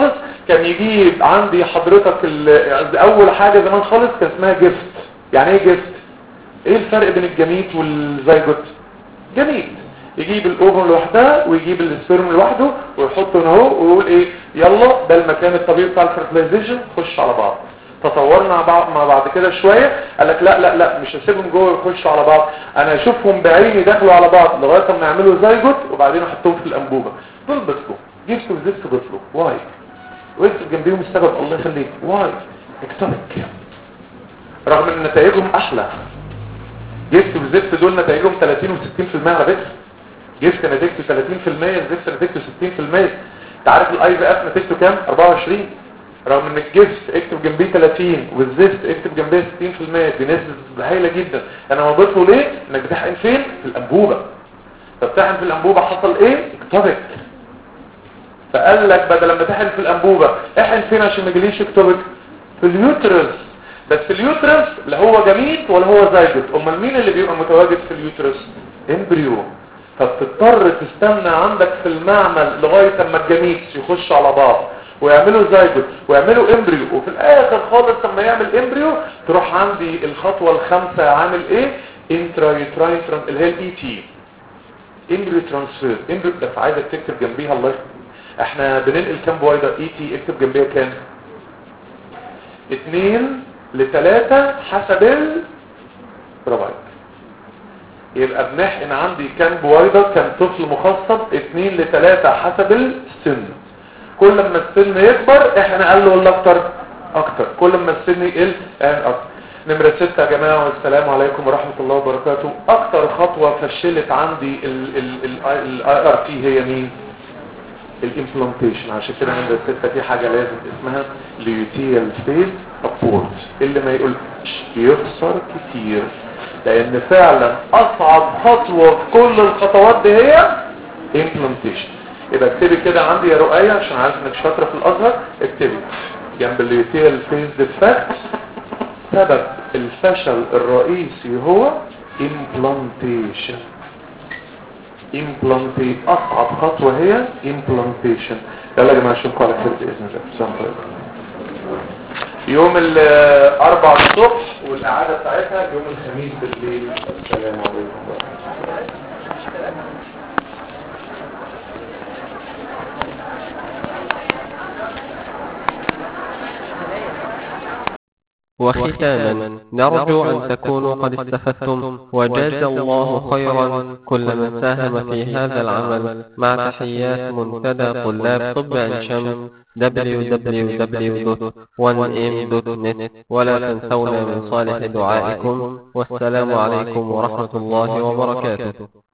كان يجيب عندي حضرتك ال- اول حاجة زمان خالص كان اسمها جفت يعني ايه جفت ايه الفرق بين الجميت والزيجوت جميت يجيب الاوفر لوحدها ويجيب السبرم لوحده ويحطه هنا اهو ويقول ايه يلا ده المكان الطبيعي بتاع الفرتلايزيشن خش على بعض تطورنا مع بعض مع بعد كده شويه قال لك لا لا لا مش هسيبهم جوه يخشوا على بعض انا اشوفهم بعيني دخلوا على بعض لغايه ما يعملوا زيجوت وبعدين احطهم في الانبوبه دول بيطلوا جبت وزدت بيطلوا واي وقفت جنبيهم السبب الله يخليك واي اكتبك رغم ان نتائجهم احلى جبت وزدت دول نتائجهم 30 و60% على فكره جبت نتيجته 30% زدت نتيجته 60% انت عارف الاي في اف نتيجته كام 24 رغم ان الجبت اكتب جنبيه 30 والزفت اكتب جنبيه 60% بنسبه هايله جدا انا وضيفه ليه انك بتحقن فين في الانبوبه فبتحقن في الانبوبه حصل ايه اكتبك فقال لك بدل لما تحقن في الانبوبه احقن فين عشان ما يجيليش اكتبك في اليوترس بس اليوترس لا هو جميل ولا هو زيجوت امال مين اللي بيبقى متواجد في اليوترس امبريو فبتضطر تستنى عندك في المعمل لغايه اما الجميل يخش على بعض ويعملوا زيجوت ويعملوا امبريو وفي الاخر خالص لما يعمل امبريو تروح عندي الخطوه الخامسه عامل ايه انترا يوتراين اللي هي الاي تي امبريو ترانسفير امبريو ده عايزك تكتب جنبيها الله يخليك احنا بننقل كام بويضه اي تي اكتب جنبيها كام اتنين لتلاتة حسب ال برافو عليك يبقى بنحقن عندي كام بويضة كام طفل مخصب اتنين لتلاتة حسب السن كل ما السن يكبر احنا قال له ولا اكتر اكتر كل ما السن يقل احنا اكتر نمرة ستة يا جماعة والسلام عليكم ورحمة الله وبركاته اكتر خطوة فشلت عندي الاي ار تي هي مين الامبلانتيشن عشان كده نمرة ستة في حاجة لازم اسمها ليوتيال فيز ابورت اللي ما يقولش يخسر كتير لان فعلا اصعب خطوة في كل الخطوات دي هي امبلانتيشن يبقى اكتبي كده عندي يا رؤية عشان عارف انك شاطرة في الازهر اكتبي جنب الليوتيال فيز ديفكت سبب الفشل الرئيسي هو implantation implantation اصعب خطوة هي implantation يلا يا جماعة اشوفكم على خير باذن الله السلام عليكم يوم الاربع الصبح والاعادة بتاعتها يوم الخميس بالليل السلام عليكم ورحمة الله وختاما نرجو أن تكونوا قد استفدتم وجاز الله خيرا كل من ساهم في هذا العمل مع تحيات منتدى طلاب طب عين شمس www.1m.net ولا تنسونا من صالح دعائكم والسلام عليكم ورحمة الله وبركاته